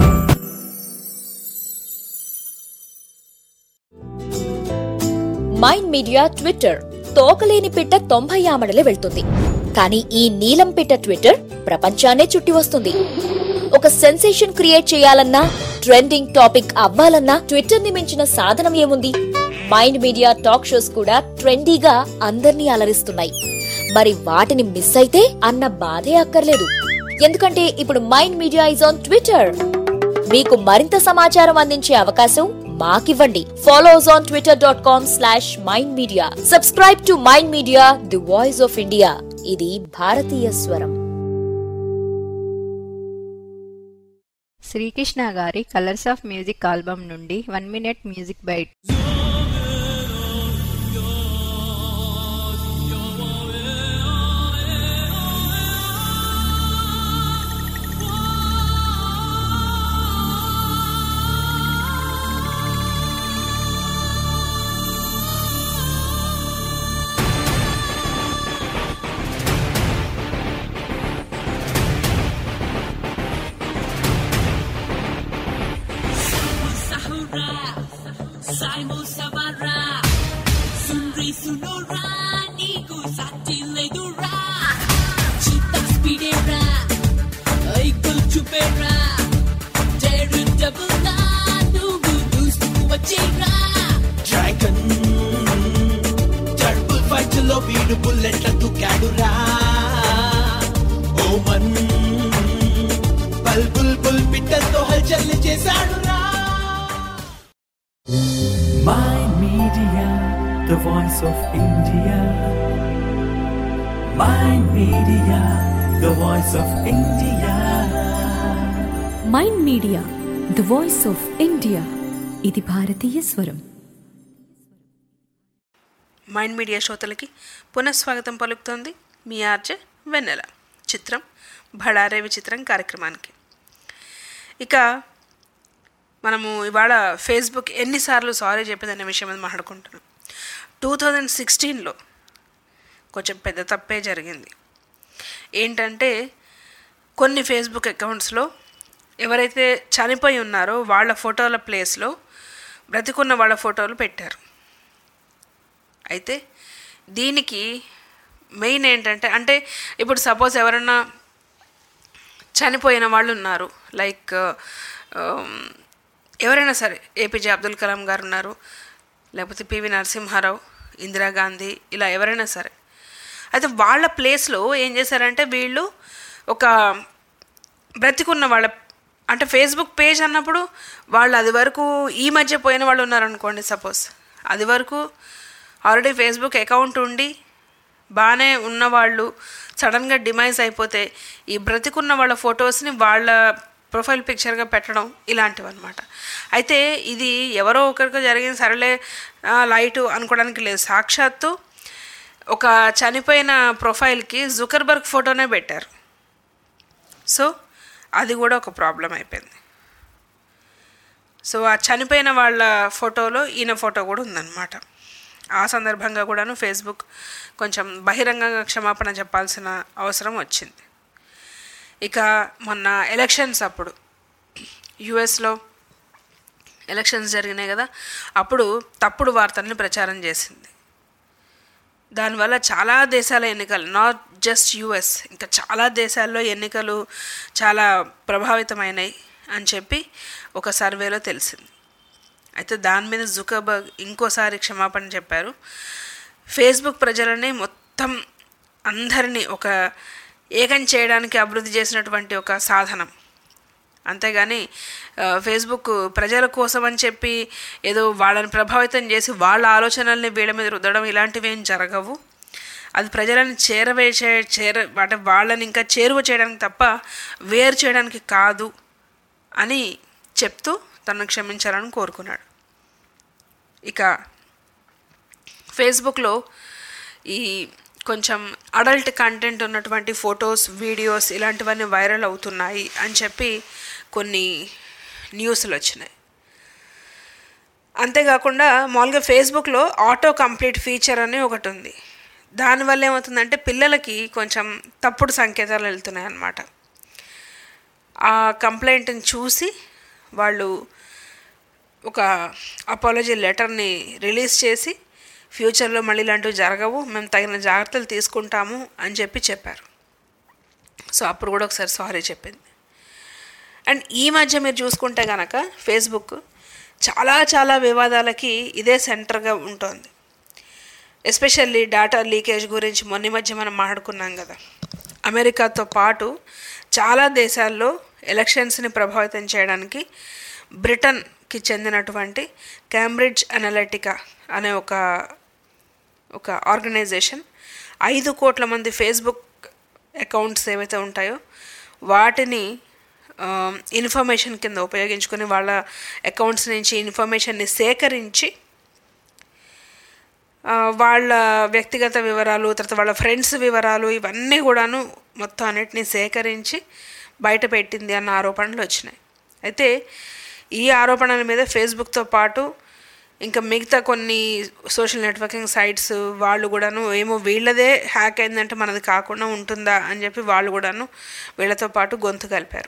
మైండ్ మీడియా ట్విట్టర్ తోకలేని పిట్ట తొంభై ఆమడలే వెళ్తుంది కానీ ఈ నీలం పిట్ట ట్విట్టర్ ప్రపంచాన్నే చుట్టి వస్తుంది ఒక సెన్సేషన్ క్రియేట్ చేయాలన్నా ట్రెండింగ్ టాపిక్ అవ్వాలన్నా ట్విట్టర్ ని మించిన సాధనం ఏముంది మైండ్ మీడియా టాక్ షోస్ కూడా ట్రెండీగా అందర్నీ అలరిస్తున్నాయి మరి వాటిని మిస్ అయితే అన్న బాధే అక్కర్లేదు ఎందుకంటే ఇప్పుడు Mind Media is on Twitter మీకు మరింత సమాచారం అందించే అవకాశం మాకివ్వండి follow us on Twitter dot com slash Mind Media subscribe to Mind Media the voice of India ఇది భారతీయ స్వరం శ్రీకృష్ణ గారి కలర్స్ ఆఫ్ మ్యూజిక్ ఆల్బమ్ నుండి one minute music bite Saimo Savara Sunri Sunora Niku Satile Dura Chita Speedera Aikul Chupera Deru Double Nugu Nustu Wachira dragon టర్బుల్ fight లో వీడు బుల్లెట్ల దుకాడురా ఓమన్ బల్ bull బుల్ పిట్టలతో హల్చల్ చేశాడురా My Media, the voice of India. My Media, the voice of India. Mind Media the voice of India ఇది భారతీయ స్వరం మైండ్ మీడియా శ్రోతలకి పునఃస్వాగతం పలుకుతోంది మీ ఆర్జే వెన్నెల చిత్రం భడారే విచిత్రం కార్యక్రమానికి ఇక మనము ఇవాళ ఫేస్బుక్ ఎన్నిసార్లు సారీ చెప్పిందనే విషయం మీద మాట్లాడుకుంటున్నాం టూ థౌజండ్ సిక్స్టీన్లో కొంచెం పెద్ద తప్పే జరిగింది ఏంటంటే కొన్ని ఫేస్బుక్ అకౌంట్స్లో ఎవరైతే చనిపోయి ఉన్నారో వాళ్ళ ఫోటోల ప్లేస్లో బ్రతికున్న వాళ్ళ ఫోటోలు పెట్టారు అయితే దీనికి మెయిన్ ఏంటంటే అంటే ఇప్పుడు సపోజ్ ఎవరన్నా చనిపోయిన వాళ్ళు ఉన్నారు లైక్ ఎవరైనా సరే ఏపీజే అబ్దుల్ కలాం గారు ఉన్నారు లేకపోతే పివి నరసింహారావు ఇందిరాగాంధీ ఇలా ఎవరైనా సరే అయితే వాళ్ళ ప్లేస్లో ఏం చేశారంటే వీళ్ళు ఒక బ్రతికున్న వాళ్ళ అంటే ఫేస్బుక్ పేజ్ అన్నప్పుడు వాళ్ళు అది వరకు ఈ మధ్య పోయిన వాళ్ళు ఉన్నారనుకోండి సపోజ్ అది వరకు ఆల్రెడీ ఫేస్బుక్ అకౌంట్ ఉండి బాగానే ఉన్నవాళ్ళు సడన్గా డిమైజ్ అయిపోతే ఈ బ్రతికున్న వాళ్ళ ఫొటోస్ని వాళ్ళ ప్రొఫైల్ పిక్చర్గా పెట్టడం ఇలాంటివి అనమాట అయితే ఇది ఎవరో ఒకరికి జరిగిన సరలే లైట్ అనుకోవడానికి లేదు సాక్షాత్తు ఒక చనిపోయిన ప్రొఫైల్కి జుకర్బర్గ్ ఫోటోనే పెట్టారు సో అది కూడా ఒక ప్రాబ్లం అయిపోయింది సో ఆ చనిపోయిన వాళ్ళ ఫోటోలో ఈయన ఫోటో కూడా ఉందన్నమాట ఆ సందర్భంగా కూడాను ఫేస్బుక్ కొంచెం బహిరంగంగా క్షమాపణ చెప్పాల్సిన అవసరం వచ్చింది ఇక మొన్న ఎలక్షన్స్ అప్పుడు యుఎస్లో ఎలక్షన్స్ జరిగినాయి కదా అప్పుడు తప్పుడు వార్తల్ని ప్రచారం చేసింది దానివల్ల చాలా దేశాల ఎన్నికలు నాట్ జస్ట్ యుఎస్ ఇంకా చాలా దేశాల్లో ఎన్నికలు చాలా ప్రభావితమైనాయి అని చెప్పి ఒక సర్వేలో తెలిసింది అయితే దాని మీద జుకర్బర్గ్ ఇంకోసారి క్షమాపణ చెప్పారు ఫేస్బుక్ ప్రజలని మొత్తం అందరినీ ఒక ఏకం చేయడానికి అభివృద్ధి చేసినటువంటి ఒక సాధనం అంతేగాని ఫేస్బుక్ ప్రజల కోసం అని చెప్పి ఏదో వాళ్ళని ప్రభావితం చేసి వాళ్ళ ఆలోచనల్ని వీళ్ళ మీద రుద్దడం ఇలాంటివి ఏం జరగవు అది ప్రజలను చేరవేసే చేర అంటే వాళ్ళని ఇంకా చేరువ చేయడానికి తప్ప వేరు చేయడానికి కాదు అని చెప్తూ తనను క్షమించాలని కోరుకున్నాడు ఇక ఫేస్బుక్లో ఈ కొంచెం అడల్ట్ కంటెంట్ ఉన్నటువంటి ఫొటోస్ వీడియోస్ ఇలాంటివన్నీ వైరల్ అవుతున్నాయి అని చెప్పి కొన్ని న్యూస్లు వచ్చినాయి అంతేకాకుండా మామూలుగా ఫేస్బుక్లో ఆటో కంప్లీట్ ఫీచర్ అని ఒకటి ఉంది దానివల్ల ఏమవుతుందంటే పిల్లలకి కొంచెం తప్పుడు సంకేతాలు వెళ్తున్నాయి అన్నమాట ఆ కంప్లైంట్ని చూసి వాళ్ళు ఒక అపాలజీ లెటర్ని రిలీజ్ చేసి ఫ్యూచర్లో మళ్ళీ ఇలాంటివి జరగవు మేము తగిన జాగ్రత్తలు తీసుకుంటాము అని చెప్పి చెప్పారు సో అప్పుడు కూడా ఒకసారి సారీ చెప్పింది అండ్ ఈ మధ్య మీరు చూసుకుంటే కనుక ఫేస్బుక్ చాలా చాలా వివాదాలకి ఇదే సెంటర్గా ఉంటుంది ఎస్పెషల్లీ డేటా లీకేజ్ గురించి మొన్న మధ్య మనం మాట్లాడుకున్నాం కదా అమెరికాతో పాటు చాలా దేశాల్లో ఎలక్షన్స్ని ప్రభావితం చేయడానికి బ్రిటన్కి చెందినటువంటి క్యాంబ్రిడ్జ్ అనలిటికా అనే ఒక ఒక ఆర్గనైజేషన్ ఐదు కోట్ల మంది ఫేస్బుక్ అకౌంట్స్ ఏవైతే ఉంటాయో వాటిని ఇన్ఫర్మేషన్ కింద ఉపయోగించుకొని వాళ్ళ అకౌంట్స్ నుంచి ఇన్ఫర్మేషన్ని సేకరించి ఆ, వాళ్ళ వ్యక్తిగత వివరాలు తర్వాత వాళ్ళ ఫ్రెండ్స్ వివరాలు ఇవన్నీ కూడాను మొత్తం అన్నిటినీ సేకరించి బయట పెట్టింది అన్న ఆరోపణలు వచ్చినాయి అయితే ఈ ఆరోపణల మీద ఫేస్బుక్తో పాటు ఇంకా మిగతా కొన్ని సోషల్ నెట్వర్కింగ్ సైట్స్ వాళ్ళు కూడాను ఏమో వీళ్ళదే హ్యాక్ అయిందంటే మనది కాకుండా ఉంటుందా అని చెప్పి వాళ్ళు కూడాను వీళ్ళతో పాటు గొంతు కలిపారు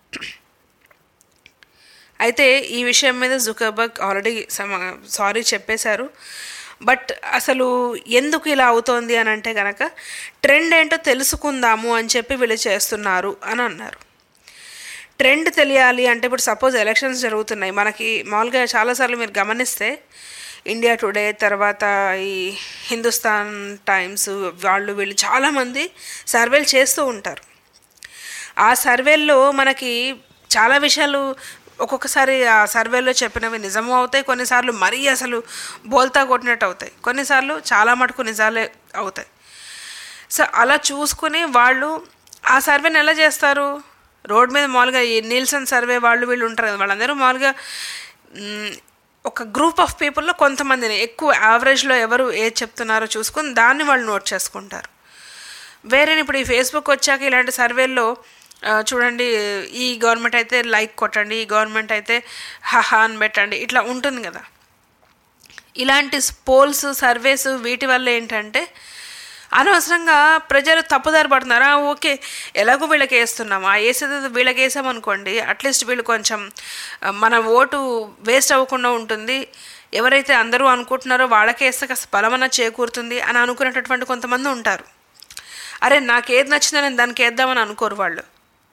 అయితే ఈ విషయం మీద జుకర్బర్గ్ ఆల్రెడీ సారీ చెప్పేశారు బట్ అసలు ఎందుకు ఇలా అవుతోంది అని అంటే కనుక ట్రెండ్ ఏంటో తెలుసుకుందాము అని చెప్పి వీళ్ళు చేస్తున్నారు అని అన్నారు ట్రెండ్ తెలియాలి అంటే ఇప్పుడు సపోజ్ ఎలక్షన్స్ జరుగుతున్నాయి మనకి మామూలుగా చాలాసార్లు మీరు గమనిస్తే ఇండియా టుడే తర్వాత ఈ హిందుస్థాన్ టైమ్స్ వాళ్ళు వీళ్ళు చాలామంది సర్వేలు చేస్తూ ఉంటారు ఆ సర్వేల్లో మనకి చాలా విషయాలు ఒక్కొక్కసారి ఆ సర్వేలో చెప్పినవి నిజము అవుతాయి కొన్నిసార్లు మరీ అసలు బోల్తా కొట్టినట్టు అవుతాయి కొన్నిసార్లు చాలా మటుకు నిజాలే అవుతాయి సో అలా చూసుకుని వాళ్ళు ఆ సర్వేని ఎలా చేస్తారు రోడ్ మీద మామూలుగా ఈ నీల్సన్ సర్వే వాళ్ళు వీళ్ళు ఉంటారు కదా వాళ్ళందరూ మామూలుగా మ్, ఒక గ్రూప్ ఆఫ్ పీపుల్లో కొంతమందిని ఎక్కువ యావరేజ్లో ఎవరు ఏది చెప్తున్నారో చూసుకొని దాన్ని వాళ్ళు నోట్ చేసుకుంటారు వేరే ఇప్పుడు ఈ ఫేస్బుక్ వచ్చాక ఇలాంటి సర్వేల్లో ఆ, చూడండి ఈ గవర్నమెంట్ అయితే లైక్ కొట్టండి ఈ గవర్నమెంట్ అయితే హహా అని పెట్టండి ఇట్లా ఉంటుంది కదా ఇలాంటి పోల్స్ సర్వేస్ వీటి వల్ల ఏంటంటే అనవసరంగా ప్రజలు తప్పుదారి పడుతున్నారా ఓకే ఎలాగో వీళ్ళకి వేస్తున్నామా వేసేది వీళ్ళకి వేసామనుకోండి అట్లీస్ట్ వీళ్ళు కొంచెం ఆ, మన ఓటు వేస్ట్ అవ్వకుండా ఉంటుంది ఎవరైతే అందరూ అనుకుంటున్నారో వాళ్ళకే వేస్తే కాస్త బలమన్నా చేకూరుతుంది అని అనుకునేటటువంటి కొంతమంది ఉంటారు అరే నాకు ఏది నచ్చిందో నేను దానికి వేద్దామని అనుకోరు వాళ్ళు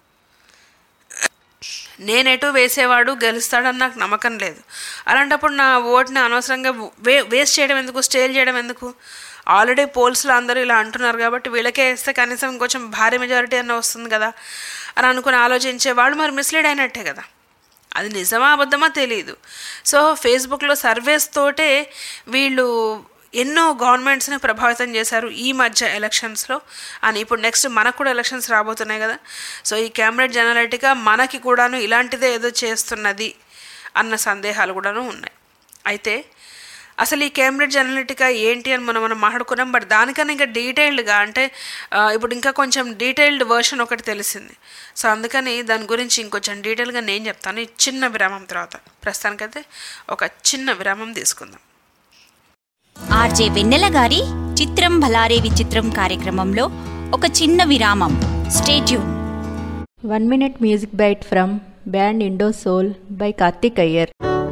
నేనెటు వేసేవాడు గెలుస్తాడని నాకు నమ్మకం లేదు అలాంటప్పుడు నా ఓట్ని అనవసరంగా వే వేస్ట్ చేయడం ఎందుకు స్టేల్ చేయడం ఎందుకు ఆల్రెడీ పోల్స్లో అందరూ ఇలా అంటున్నారు కాబట్టి వీళ్ళకే వేస్తే కనీసం కొంచెం భారీ మెజారిటీ అన్న వస్తుంది కదా అని అనుకుని ఆలోచించే వాళ్ళు మరి మిస్లీడ్ అయినట్టే కదా అది నిజమా అబద్ధమా తెలియదు సో ఫేస్బుక్లో సర్వేస్ తోటే వీళ్ళు ఎన్నో గవర్నమెంట్స్ని ప్రభావితం చేశారు ఈ మధ్య ఎలక్షన్స్లో అని ఇప్పుడు నెక్స్ట్ మనకు కూడా ఎలక్షన్స్ రాబోతున్నాయి కదా సో ఈ క్యాంబ్రిడ్జ్ జనరలిటిగా మనకి కూడాను ఇలాంటిదే ఏదో చేస్తున్నది అన్న సందేహాలు కూడాను ఉన్నాయి అయితే అసలు ఈ కేంబ్రిడ్జ్ అనలిటికా ఏంటి అని మనం మనం మాట్లాడుకున్నాం బట్ దానికన్నా ఇంకా డీటెయిల్డ్గా అంటే ఆ, ఇప్పుడు ఇంకా కొంచెం డీటెయిల్డ్ వర్షన్ ఒకటి తెలిసింది సో అందుకని దాని గురించి ఇంకొంచెం డీటెయిల్గా నేను చెప్తాను ఈ చిన్న విరామం తర్వాత ప్రస్తుతానికైతే ఒక చిన్న విరామం తీసుకుందాం ఆర్జే వెన్నెల గారి చిత్రం భలారే విచిత్రం కార్యక్రమంలో ఒక చిన్న విరామం stay tune one minute music bite from band Indo Soul by Karthik Iyer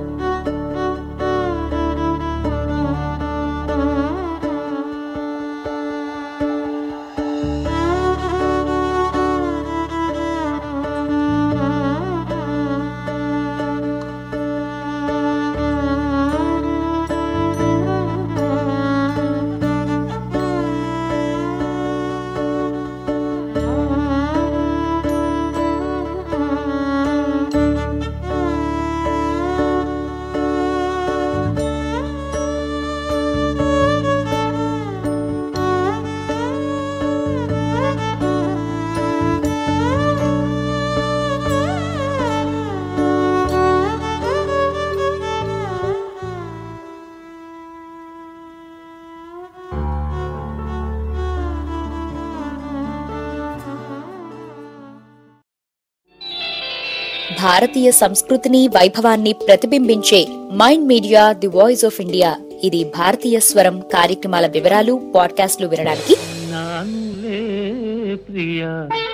భారతీయ సంస్కృతిని వైభవాన్ని ప్రతిబింబించే Mind Media the voice of India ఇది భారతీయ స్వరం కార్యక్రమాల వివరాలు పాడ్కాస్ట్లు వినడానికి నానులే ప్రియ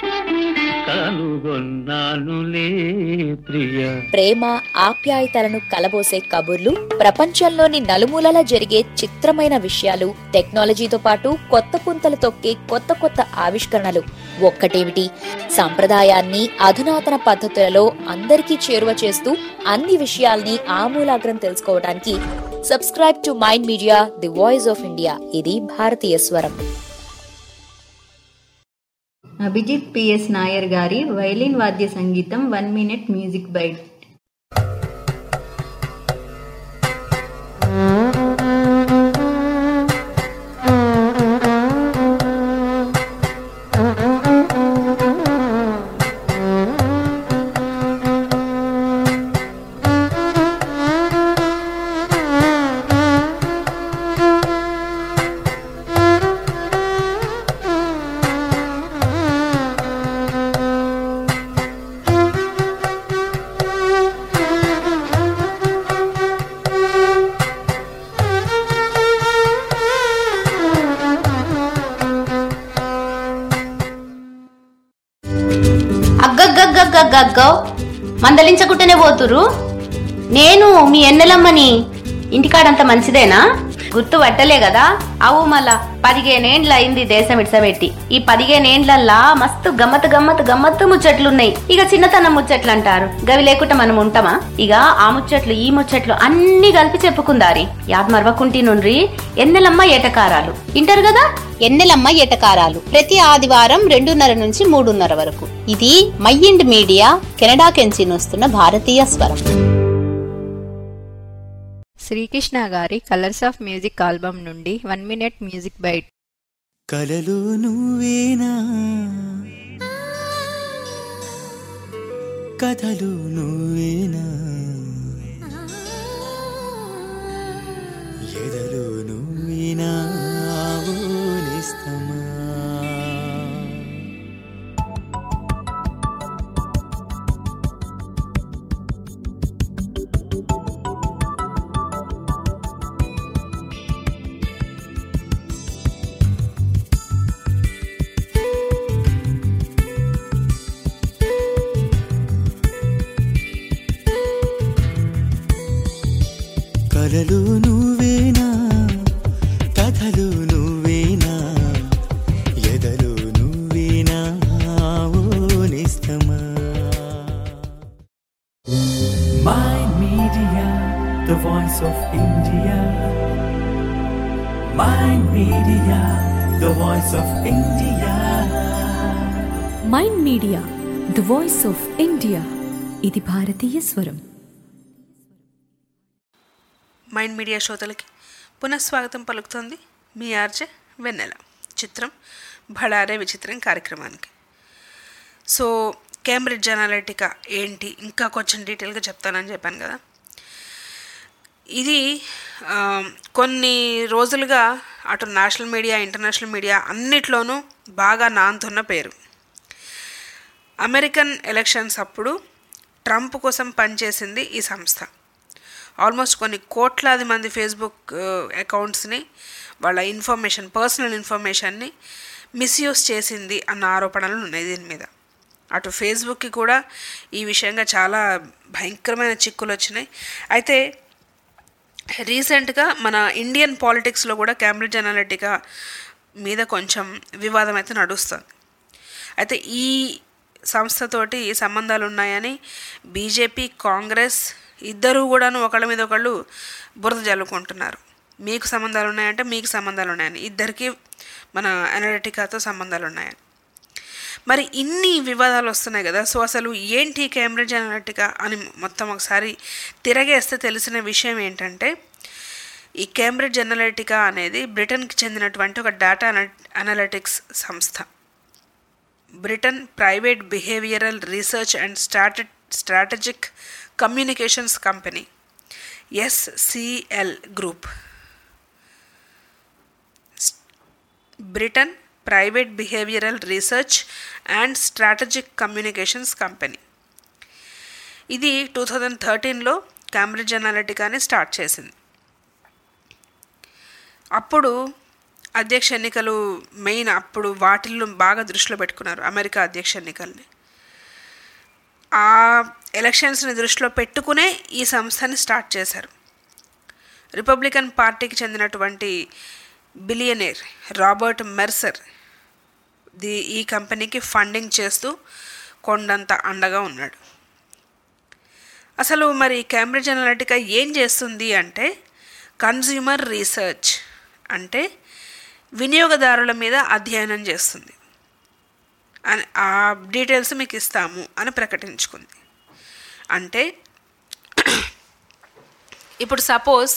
కనుగొన్నానులే ప్రియ ప్రేమ ఆప్యాయతలను కలబోసే కబుర్లు ప్రపంచంలోని నలుమూలల జరిగే చిత్రమైన విషయాలు టెక్నాలజీతో పాటు కొత్త పుంతలు తొక్కే కొత్త కొత్త ఆవిష్కరణలు ఒక్కటేమిటి సంప్రదాయాన్ని అధునాతన పద్ధతులలో అందరికీ చేరువ చేస్తూ అన్ని విషయాల్ని ఆమూలాగ్రం తెలుసుకోవడానికి subscribe to Mind Media the voice of India ఇది భారతీయ స్వరం అభిజిత్ పిఎస్ నాయర్ గారి వైలిన్ వాద్య సంగీతం one minute music bite Thank you. గగ్గవ్ మందలించకుంటేనే పోతురు నేను మీ ఎన్నెలమ్మని ఇంటికాడంత మంచిదేనా గుర్తు పట్టలే కదా అవు మళ్ళా పదిహేనేండ్ల అయింది దేశం ఇడ్సబెట్టి ఈ పదిహేనేండ్లల్లా మస్తు గమ్మత్ గమ్మత్ గమ్మత్తు ముచ్చట్లున్నాయి ఇక చిన్నతనం ముచ్చట్లు అంటారు గవి లేకుండా మనం ఉంటామా ఇక ఆ ముచ్చట్లు ఈ ముచ్చట్లు అన్ని కలిపి చెప్పుకుందారి యాద్ మరవకుంటి నుండ్రి ఎన్నెలమ్మ ఏటకారాలు ఇంటారు కదా ఎన్నెలమ్మ ఎటకారాలు ప్రతి ఆదివారం రెండున్నర నుంచి మూడున్నర వరకు ఇది మైండ్ మీడియా కెనడా కెంచి వస్తున్న భారతీయ స్వరం శ్రీకృష్ణ గారి కలర్స్ ఆఫ్ మ్యూజిక్ ఆల్బమ్ నుండి వన్ మినిట్ మ్యూజిక్ బైట్ కలలు నువ్వేనా కథలు నువ్వేనా ఎదలు నువ్వేనా ఆవులిస్తమా కలలు నువ్వేనా కథలు నువ్వేనా ఎదలు నువ్వేనా ఓనిస్తమా Mind Media, the voice of India. Mind Media, the voice of India. Mind Media the voice of India ఇది భారతీయ స్వరం మైండ్ మీడియా శ్రోతలకి పునఃస్వాగతం పలుకుతోంది మీ ఆర్జే వెన్నెల చిత్రం భళారే విచిత్రం కార్యక్రమానికి సో కేంబ్రిడ్జ్ అనాలిటికా ఏంటి ఇంకా కొంచెం డీటెయిల్గా చెప్తానని చెప్పాను కదా ఇది ఆ, కొన్ని రోజులుగా అటు నేషనల్ మీడియా ఇంటర్నేషనల్ మీడియా అన్నిట్లోనూ బాగా నాంతున్న పేరు అమెరికన్ ఎలక్షన్స్ అప్పుడు ట్రంప్ కోసం పనిచేసింది ఈ సంస్థ ఆల్మోస్ట్ కొన్ని కోట్లాది మంది ఫేస్బుక్ అకౌంట్స్ని వాళ్ళ ఇన్ఫర్మేషన్ పర్సనల్ ఇన్ఫర్మేషన్ని మిస్యూజ్ చేసింది అన్న ఆరోపణలు ఉన్నాయి దీని మీద అటు ఫేస్బుక్కి కూడా ఈ విషయంగా చాలా భయంకరమైన చిక్కులు వచ్చినాయి అయితే రీసెంట్గా మన ఇండియన్ పాలిటిక్స్లో కూడా క్యాంబ్రిడ్జ్ అనాలిటికా మీద కొంచెం వివాదం అయితే నడుస్తుంది అయితే ఈ సంస్థతోటి సంబంధాలు ఉన్నాయని బీజేపీ కాంగ్రెస్ ఇద్దరు కూడాను ఒకళ్ళ మీద ఒకళ్ళు బురద జల్లుకుంటున్నారు మీకు సంబంధాలు ఉన్నాయంటే మీకు సంబంధాలు ఉన్నాయని ఇద్దరికి మన అనలిటికాతో సంబంధాలు ఉన్నాయని మరి ఇన్ని వివాదాలు వస్తున్నాయి కదా సో అసలు ఏంటి కేంబ్రిడ్జ్ అనలిటికా అని మొత్తం ఒకసారి తిరగేస్తే తెలిసిన విషయం ఏంటంటే ఈ కేంబ్రిడ్జ్ అనలిటికా అనేది బ్రిటన్కి చెందినటువంటి ఒక డేటా అనలిటిక్స్ సంస్థ Britain private behavioural research and strat strategic communications company S C L group Britain private behavioural research and strategic communications company ఇది టూ థౌజండ్ థర్టీన్లో క్యాంబ్రిడ్జ్ అనాలిటికాని స్టార్ట్ చేసింది అప్పుడు అధ్యక్ష ఎన్నికలు మెయిన్ అప్పుడు వాటిల్లో బాగా దృష్టిలో పెట్టుకున్నారు అమెరికా అధ్యక్ష ఎన్నికల్ని ఆ ఎలక్షన్స్ని దృష్టిలో పెట్టుకునే ఈ సంస్థని స్టార్ట్ చేశారు రిపబ్లికన్ పార్టీకి చెందినటువంటి బిలియనేర్ రాబర్ట్ మెర్సర్ ది ఈ కంపెనీకి ఫండింగ్ చేస్తూ కొండంత అండగా ఉన్నాడు అసలు మరి కేంబ్రిడ్జ్ అనలిటికా ఏం చేస్తుంది అంటే కన్జ్యూమర్ రీసెర్చ్ అంటే వినియోగదారుల మీద అధ్యయనం చేస్తుంది అని ఆ డీటెయిల్స్ మీకు ఇస్తాము అని ప్రకటించుకుంది అంటే ఇప్పుడు సపోజ్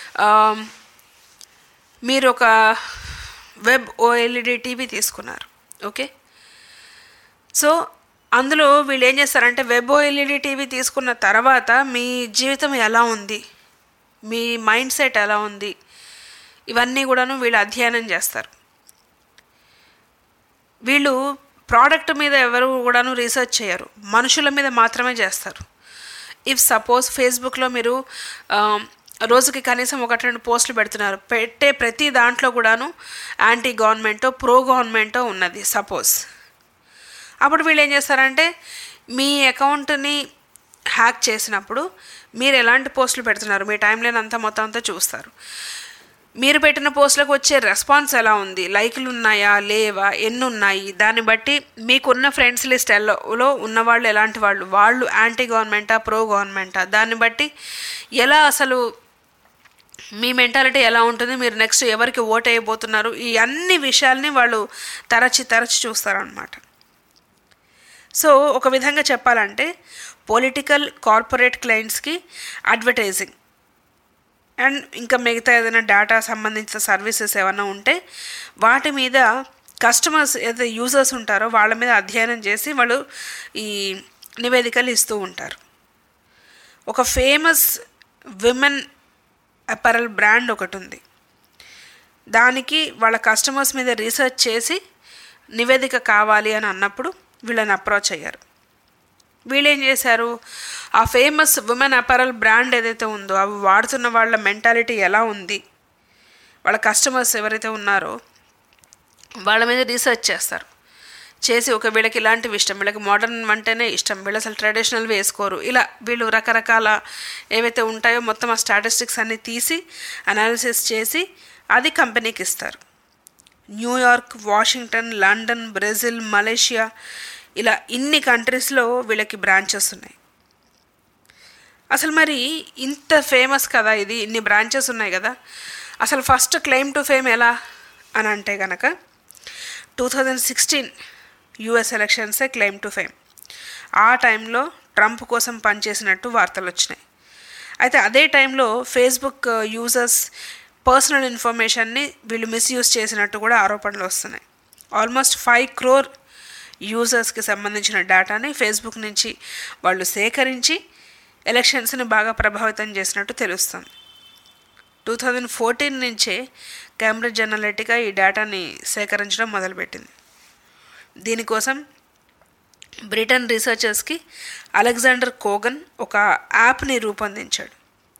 మీరు ఒక వెబ్ ఓఎల్ఈడి టీవీ తీసుకున్నారు ఓకే సో అందులో వీళ్ళు ఏం చేస్తారంటే వెబ్ ఓఎల్ఈడి టీవీ తీసుకున్న తర్వాత మీ జీవితం ఎలా ఉంది మీ మైండ్ సెట్ ఎలా ఉంది ఇవన్నీ కూడాను వీళ్ళు అధ్యయనం చేస్తారు వీళ్ళు ప్రోడక్ట్ మీద ఎవరు కూడాను రీసెర్చ్ చేయరు మనుషుల మీద మాత్రమే చేస్తారు ఇఫ్ సపోజ్ ఫేస్బుక్లో మీరు ఆ, రోజుకి కనీసం ఒకటి రెండు పోస్టులు పెడుతున్నారు పెట్టే ప్రతి దాంట్లో కూడాను యాంటీ గవర్నమెంటో ప్రో గవర్నమెంటో ఉన్నది సపోజ్ అప్పుడు వీళ్ళు ఏం చేస్తారంటే మీ అకౌంట్ని హ్యాక్ చేసినప్పుడు మీరు ఎలాంటి పోస్టులు పెడుతున్నారు మీ టైం లైన్ అంతా మొత్తం అంతా చూస్తారు మీరు పెట్టిన పోస్టులకు వచ్చే రెస్పాన్స్ ఎలా ఉంది లైక్లు ఉన్నాయా లేవా ఎన్ని ఉన్నాయి దాన్ని బట్టి మీకున్న ఫ్రెండ్స్ లిస్ట్ లో ఉన్నవాళ్ళు ఎలాంటి వాళ్ళు వాళ్ళు యాంటీ గవర్నమెంటా ప్రో గవర్నమెంటా దాన్ని బట్టి ఎలా అసలు మీ మెంటాలిటీ ఎలా ఉంటుంది మీరు నెక్స్ట్ ఎవరికి ఓట్ వేయబోతున్నారు ఈ అన్ని విషయాల్ని వాళ్ళు తరచి తరచి చూస్తారనమాట సో ఒక విధంగా చెప్పాలంటే పొలిటికల్ కార్పొరేట్ క్లయింట్స్కి అడ్వర్టైజింగ్ అండ్ ఇంకా మిగతా ఏదైనా డేటా సంబంధించిన సర్వీసెస్ ఏమైనా ఉంటే వాటి మీద కస్టమర్స్ ఏదైతే యూజర్స్ ఉంటారో వాళ్ళ మీద అధ్యయనం చేసి వాళ్ళు ఈ నివేదికలు ఇస్తూ ఉంటారు ఒక ఫేమస్ విమెన్ అపరల్ బ్రాండ్ ఒకటి ఉంది దానికి వాళ్ళ కస్టమర్స్ మీద రీసెర్చ్ చేసి నివేదిక కావాలి అని అన్నప్పుడు వీళ్ళని అప్రోచ్ అయ్యారు వీళ్ళు ఏం చేశారు ఆ ఫేమస్ ఉమెన్ అపరల్ బ్రాండ్ ఏదైతే ఉందో అవి వాడుతున్న వాళ్ళ మెంటాలిటీ ఎలా ఉంది వాళ్ళ కస్టమర్స్ ఎవరైతే ఉన్నారో వాళ్ళ మీద రీసెర్చ్ చేస్తారు చేసి ఒక వీళ్ళకి ఇలాంటివి ఇష్టం వీళ్ళకి మోడర్న్ అంటేనే ఇష్టం వీళ్ళు అసలు ట్రెడిషనల్ వేసుకోరు ఇలా వీళ్ళు రకరకాల ఏవైతే ఉంటాయో మొత్తం ఆ స్టాటిస్టిక్స్ అన్నీ తీసి అనాలిసిస్ చేసి అది కంపెనీకి ఇస్తారు New York Washington London Brazil Malaysia ఇలా ఇన్ని కంట్రీస్లో వీళ్ళకి బ్రాంచెస్ ఉన్నాయి అసలు మరి ఇంత ఫేమస్ కదా ఇది ఇన్ని బ్రాంచెస్ ఉన్నాయి కదా అసలు ఫస్ట్ క్లెయిమ్ టు ఫేమ్ ఎలా అని అంటే కనుక టూ థౌజండ్ సిక్స్టీన్ యుఎస్ ఎలక్షన్సే క్లెయిమ్ టు ఫేమ్ ఆ టైంలో ట్రంప్ కోసం పనిచేసినట్టు వార్తలు వచ్చినాయి అయితే అదే టైంలో ఫేస్బుక్ యూజర్స్ పర్సనల్ ఇన్ఫర్మేషన్ని వీళ్ళు మిస్యూజ్ చేసినట్టు కూడా ఆరోపణలు వస్తున్నాయి ఆల్మోస్ట్ ఫైవ్ క్రోర్ యూజర్స్కి సంబంధించిన డేటాని ఫేస్బుక్ నుంచి వాళ్ళు సేకరించి ఎలక్షన్స్ని బాగా ప్రభావితం చేసినట్టు తెలుస్తుంది టూ థౌజండ్ ఫోర్టీన్ నుంచే కేంబ్రిడ్జ్ అనలిటికా ఈ డేటాని సేకరించడం మొదలుపెట్టింది దీనికోసం బ్రిటన్ రీసెర్చర్స్కి అలెగ్జాండర్ కోగన్ ఒక యాప్ని రూపొందించాడు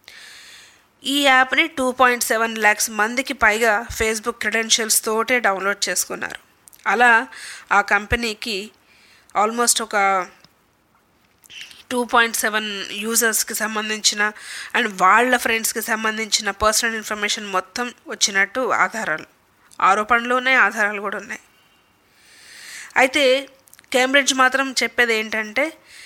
ఈ యాప్ని టూ పాయింట్ సెవెన్ ల్యాక్స్ మందికి పైగా ఫేస్బుక్ క్రెడెన్షియల్స్ తోటే డౌన్లోడ్ చేసుకున్నారు అలా ఆ కంపెనీకి ఆల్మోస్ట్ ఒక టూ పాయింట్ సెవెన్ యూజర్స్కి సంబంధించిన అండ్ వాళ్ళ ఫ్రెండ్స్కి సంబంధించిన పర్సనల్ ఇన్ఫర్మేషన్ మొత్తం వచ్చినట్టు ఆధారాలు ఆరోపణలు ఉన్నాయి ఆధారాలు కూడా ఉన్నాయి అయితే కేంబ్రిడ్జ్ మాత్రం చెప్పేది ఏంటంటే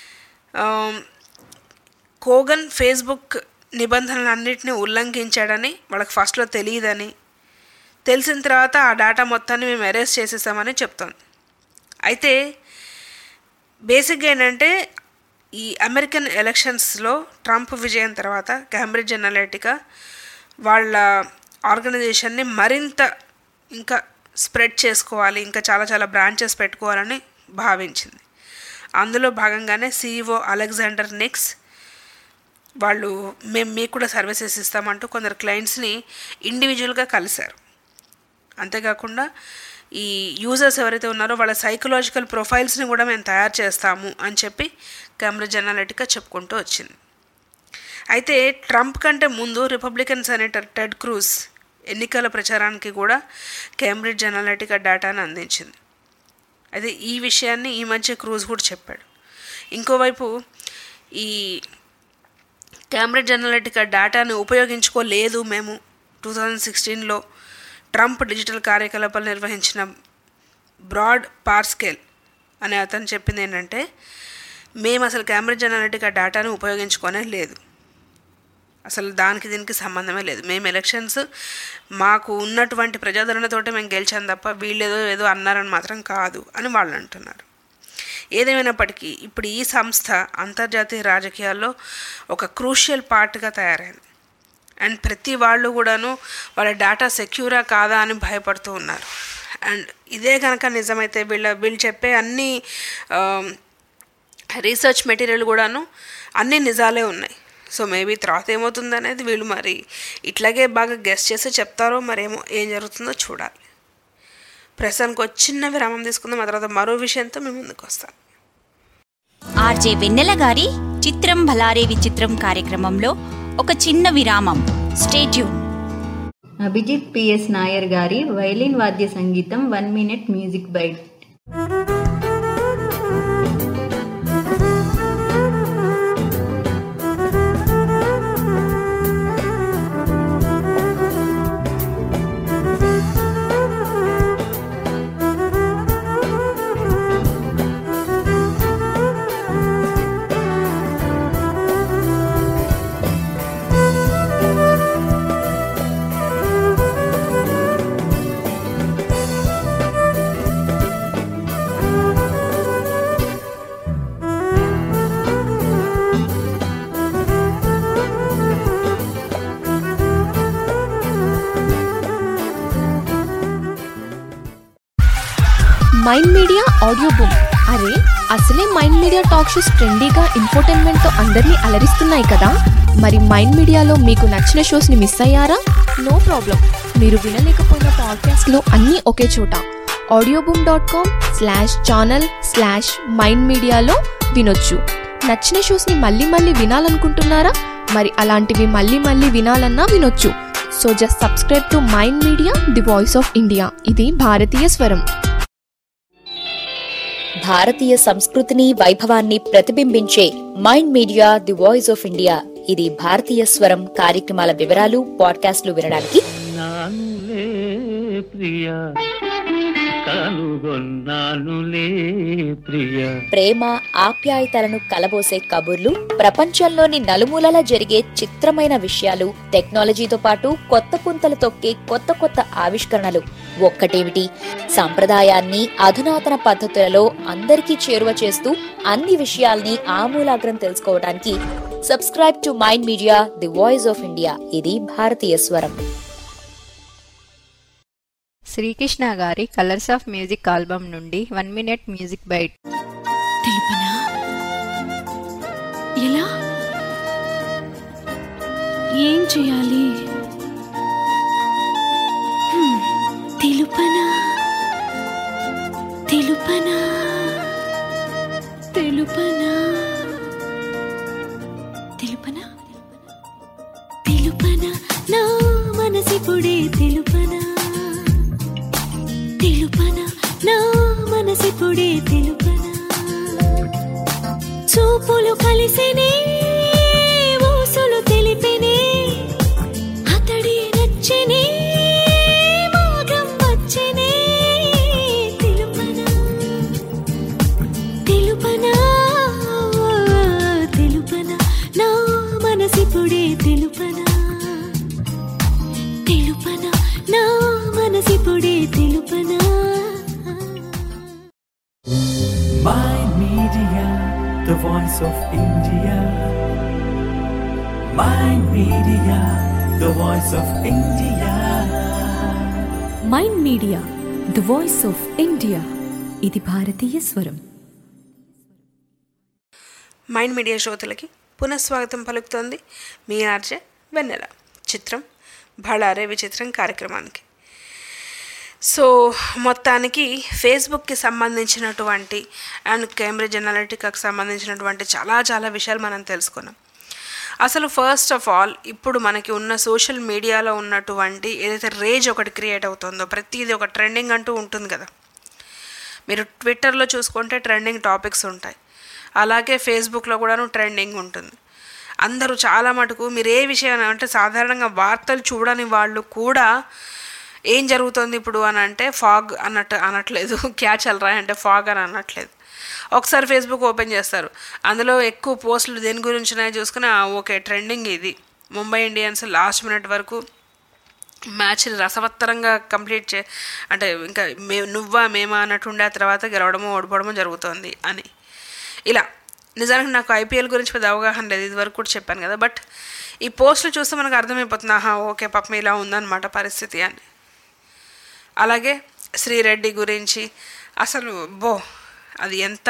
కోగన్ ఫేస్బుక్ నిబంధనలన్నింటినీ ఉల్లంఘించాడని వాళ్ళకి ఫస్ట్లో తెలియదని తెలిసిన తర్వాత ఆ డేటా మొత్తాన్ని మేము అరెస్ట్ చేసేసామని చెప్తోంది అయితే బేసిక్గా ఏంటంటే ఈ అమెరికన్ ఎలక్షన్స్లో ట్రంప్ విజయం తర్వాత క్యాంబ్రిడ్జ్ అనలిటికా వాళ్ళ ఆర్గనైజేషన్ని మరింత ఇంకా స్ప్రెడ్ చేసుకోవాలి ఇంకా చాలా చాలా బ్రాంచెస్ పెట్టుకోవాలని భావించింది అందులో భాగంగానే సీఈఓ అలెగ్జాండర్ నిక్స్ వాళ్ళు మేము మీకు కూడా సర్వీసెస్ ఇస్తామంటూ కొందరు క్లయింట్స్ని ఇండివిజువల్గా కలిశారు అంతేకాకుండా ఈ యూజర్స్ ఎవరైతే ఉన్నారో వాళ్ళ సైకలాజికల్ ప్రొఫైల్స్ని కూడా మేము తయారు చేస్తాము అని చెప్పి కేంబ్రిడ్జ్ అనలిటికా చెప్పుకుంటూ వచ్చింది అయితే ట్రంప్ కంటే ముందు రిపబ్లికన్ సెనేటర్ టెడ్ క్రూజ్ ఎన్నికల ప్రచారానికి కూడా కేంబ్రిడ్జ్ అనలిటికా డేటాను అందించింది అయితే ఈ విషయాన్ని ఈ మధ్య క్రూజ్ కూడా చెప్పాడు ఇంకోవైపు ఈ కేంబ్రిడ్జ్ అనలిటికా డేటాను ఉపయోగించుకోలేదు మేము టూ థౌజండ్ సిక్స్టీన్లో ట్రంప్ డిజిటల్ కార్యకలాపాలు నిర్వహించిన బ్రాడ్ పార్స్కేల్ అనే అతను చెప్పింది ఏంటంటే మేము అసలు కేంబ్రిడ్జ్ అనలిటికా డేటాను ఉపయోగించుకోనే లేదు అసలు దానికి దీనికి సంబంధమే లేదు మేము ఎలక్షన్స్ మాకు ఉన్నటువంటి ప్రజాదరణతోటే మేము గెలిచాం తప్ప వీళ్ళేదో ఏదో అన్నారని మాత్రం కాదు అని వాళ్ళు అంటున్నారు ఏదేమైనప్పటికీ ఇప్పుడు ఈ సంస్థ అంతర్జాతీయ రాజకీయాల్లో ఒక క్రూషియల్ పార్ట్గా తయారైంది అండ్ ప్రతి వాళ్ళు కూడాను వాళ్ళ డేటా సెక్యూరా కాదా అని భయపడుతూ ఉన్నారు అండ్ ఇదే కనుక నిజమైతే వీళ్ళ వీళ్ళు చెప్పే అన్ని రీసెర్చ్ మెటీరియల్ కూడాను అన్ని నిజాలే ఉన్నాయి సో మేబీ తర్వాత ఏమవుతుంది అనేది వీళ్ళు మరి ఇట్లాగే బాగా గెస్ట్ చేసి చెప్తారో మరేమో ఏం జరుగుతుందో చూడాలి ప్రస్తుతానికి ఒక చిన్న విరామం తీసుకుందాం ఆ తర్వాత మరో విషయంతో మేము ముందుకు వస్తాం ఆర్జే వెన్నెల గారి చిత్రం భలారే విచిత్రం కార్యక్రమంలో ఒక చిన్న విరామం స్టేట్యూన్ అభిజిత్ పిఎస్ నాయర్ గారి వైలిన్ వాద్య సంగీతం one minute music bite Mind Media audio book అరే అసలే మైండ్ మీడియా టాక్ షోస్ ట్రెండీగా ఇన్ఫోటైన్మెంట్తో అందరినీ అలరిస్తున్నాయి కదా మరి మైండ్ మీడియాలో మీకు నచ్చిన షోస్ని మిస్ అయ్యారా నో ప్రాబ్లం మీరు వినలేకపోయిన పాడ్కాస్ట్లో అన్నీ ఒకే చోట audio boom dot com slash channel slash Mind మీడియాలో వినొచ్చు నచ్చిన షోస్ని మళ్ళీ మళ్ళీ వినాలనుకుంటున్నారా మరి అలాంటివి మళ్ళీ మళ్ళీ వినాలన్నా వినొచ్చు so just subscribe to Mind Media the voice of India ఇది భారతీయ స్వరం భారతీయ సంస్కృతిని వైభవాన్ని ప్రతిబింబించే Mind Media the voice of India ఇది భారతీయ స్వరం కార్యక్రమాల వివరాలు పాడ్కాస్ట్లు వినడానికి నానులే ప్రియా కనుగొన్నానులే ప్రియా ప్రేమ ఆప్యాయతలను కలబోసే కబుర్లు ప్రపంచంలోని నలుమూలలా జరిగే చిత్రమైన విషయాలు టెక్నాలజీతో పాటు కొత్త పుంతలు తొక్కే కొత్త కొత్త ఆవిష్కరణలు ఒక్కటేమిటి సంప్రదాయాన్ని అధునాతన పద్ధతులలో అందరికీ చేరువ చేస్తూ అన్ని విషయాల్ని ఆమూలాగ్రం తెలుసుకోవడానికి subscribe to Mind Media the voice of India ఇది భారతీయ స్వరం శ్రీకృష్ణ గారి కలర్స్ ఆఫ్ మ్యూజిక్ ఆల్బమ్ నుండి వన్ మినిట్ మ్యూజిక్ బైట్ తెలుపనా ఎలా ఏం చేయాలి హ్మ్, తెలుపనా తెలుపనా తెలుపనా తెలుపనా తెలుపనా నా మనసిపుడే తెలుపనా తెలుపనా నా మనసిపుడే తెలుపనా చూపులు కలిసినే ఊసులు తెలిపినే అతడి నచ్చనే మాగం వచ్చనే తెలుపనా తెలుపనా తెలుపనా నా మనసిపుడే తెలుపనా తెలుపనా నా మనసిపుడే తెలుపనా Mind Media, the voice of India. Mind Media, the voice of India. Mind Media the voice of India ఇది భారతీయ స్వరం మైండ్ మీడియా శ్రోతలకి పునఃస్వాగతం పలుకుతోంది మీ ఆర్జే వెన్నెల చిత్రం బళారే విచిత్రం కార్యక్రమానికి సో మొత్తానికి ఫేస్బుక్కి సంబంధించినటువంటి అండ్ కేంబ్రిడ్జ్ అనాలిటికాకి సంబంధించినటువంటి చాలా చాలా విషయాలు మనం తెలుసుకున్నాం అసలు ఫస్ట్ ఆఫ్ ఆల్ ఇప్పుడు మనకి ఉన్న సోషల్ మీడియాలో ఉన్నటువంటి ఏదైతే రేజ్ ఒకటి క్రియేట్ అవుతుందో ప్రతిదీ ఒక ట్రెండింగ్ అంటూ ఉంటుంది కదా మీరు ట్విట్టర్లో చూసుకుంటే ట్రెండింగ్ టాపిక్స్ ఉంటాయి అలాగే ఫేస్బుక్లో కూడాను ట్రెండింగ్ ఉంటుంది అందరూ చాలా మటుకు మీరు ఏ విషయం అంటే సాధారణంగా వార్తలు చూడని వాళ్ళు కూడా ఏం జరుగుతుంది ఇప్పుడు అని అంటే ఫాగ్ అన్నట్టు అనట్లేదు క్యాచ్ అలరా అంటే ఫాగ్ అని అనట్లేదు ఒకసారి ఫేస్బుక్ ఓపెన్ చేస్తారు అందులో ఎక్కువ పోస్టులు దేని గురించి చూసుకుని "ఆ, ఓకే ట్రెండింగ్ ఇది ముంబై ఇండియన్స్ లాస్ట్ మినిట్ వరకు మ్యాచ్ని రసవత్తరంగా కంప్లీట్ చే అంటే ఇంకా మే నువ్వా మేమా అన్నట్టు ఉండే ఆ తర్వాత గెలవడము ఓడిపోవడము జరుగుతోంది అని ఇలా నిజానికి నాకు ఐపీఎల్ గురించి పెద్ద అవగాహన లేదు ఇది వరకు కూడా చెప్పాను కదా బట్ ఈ పోస్టులు చూస్తే మనకు అర్థమైపోతుంది ఆహా ఓకే పాపం ఇలా ఉందన్నమాట పరిస్థితి అని అలాగే శ్రీరెడ్డి గురించి అసలు బో అది ఎంత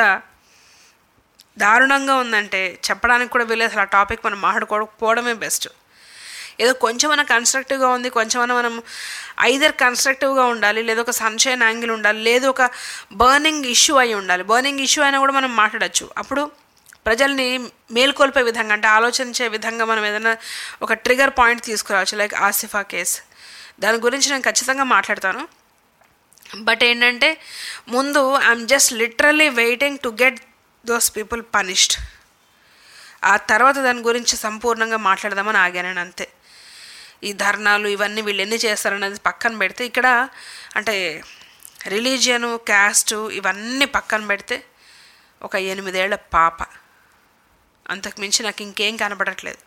దారుణంగా ఉందంటే చెప్పడానికి కూడా వీలేదు అసలు ఆ టాపిక్ మనం మాట్లాడుకోకపోవడమే బెస్ట్ ఏదో కొంచెం మన కన్స్ట్రక్టివ్గా ఉంది కొంచెం మనం ఐదర్ కన్స్ట్రక్టివ్గా ఉండాలి లేదా ఒక సన్షైన్ యాంగిల్ ఉండాలి లేదు ఒక బర్నింగ్ ఇష్యూ అయి ఉండాలి బర్నింగ్ ఇష్యూ అయినా కూడా మనం మాట్లాడచ్చు అప్పుడు ప్రజల్ని మేల్కొల్పే విధంగా అంటే ఆలోచించే విధంగా మనం ఏదైనా ఒక ట్రిగర్ పాయింట్ తీసుకురావచ్చు లైక్ ఆసిఫా కేస్ దాని గురించి నేను ఖచ్చితంగా మాట్లాడతాను బట్ ఏంటంటే ముందు I'm just literally waiting to get those people punished ఆ తర్వాత దాని గురించి సంపూర్ణంగా మాట్లాడదామని ఆగాను నేను అంతే ఈ ధర్నాలు ఇవన్నీ వీళ్ళు ఎన్ని చేస్తారనేది పక్కన పెడితే ఇక్కడ అంటే రిలీజియను క్యాస్టు ఇవన్నీ పక్కన పెడితే ఒక ఎనిమిదేళ్ల పాప అంతకుమించి నాకు ఇంకేం కనపడట్లేదు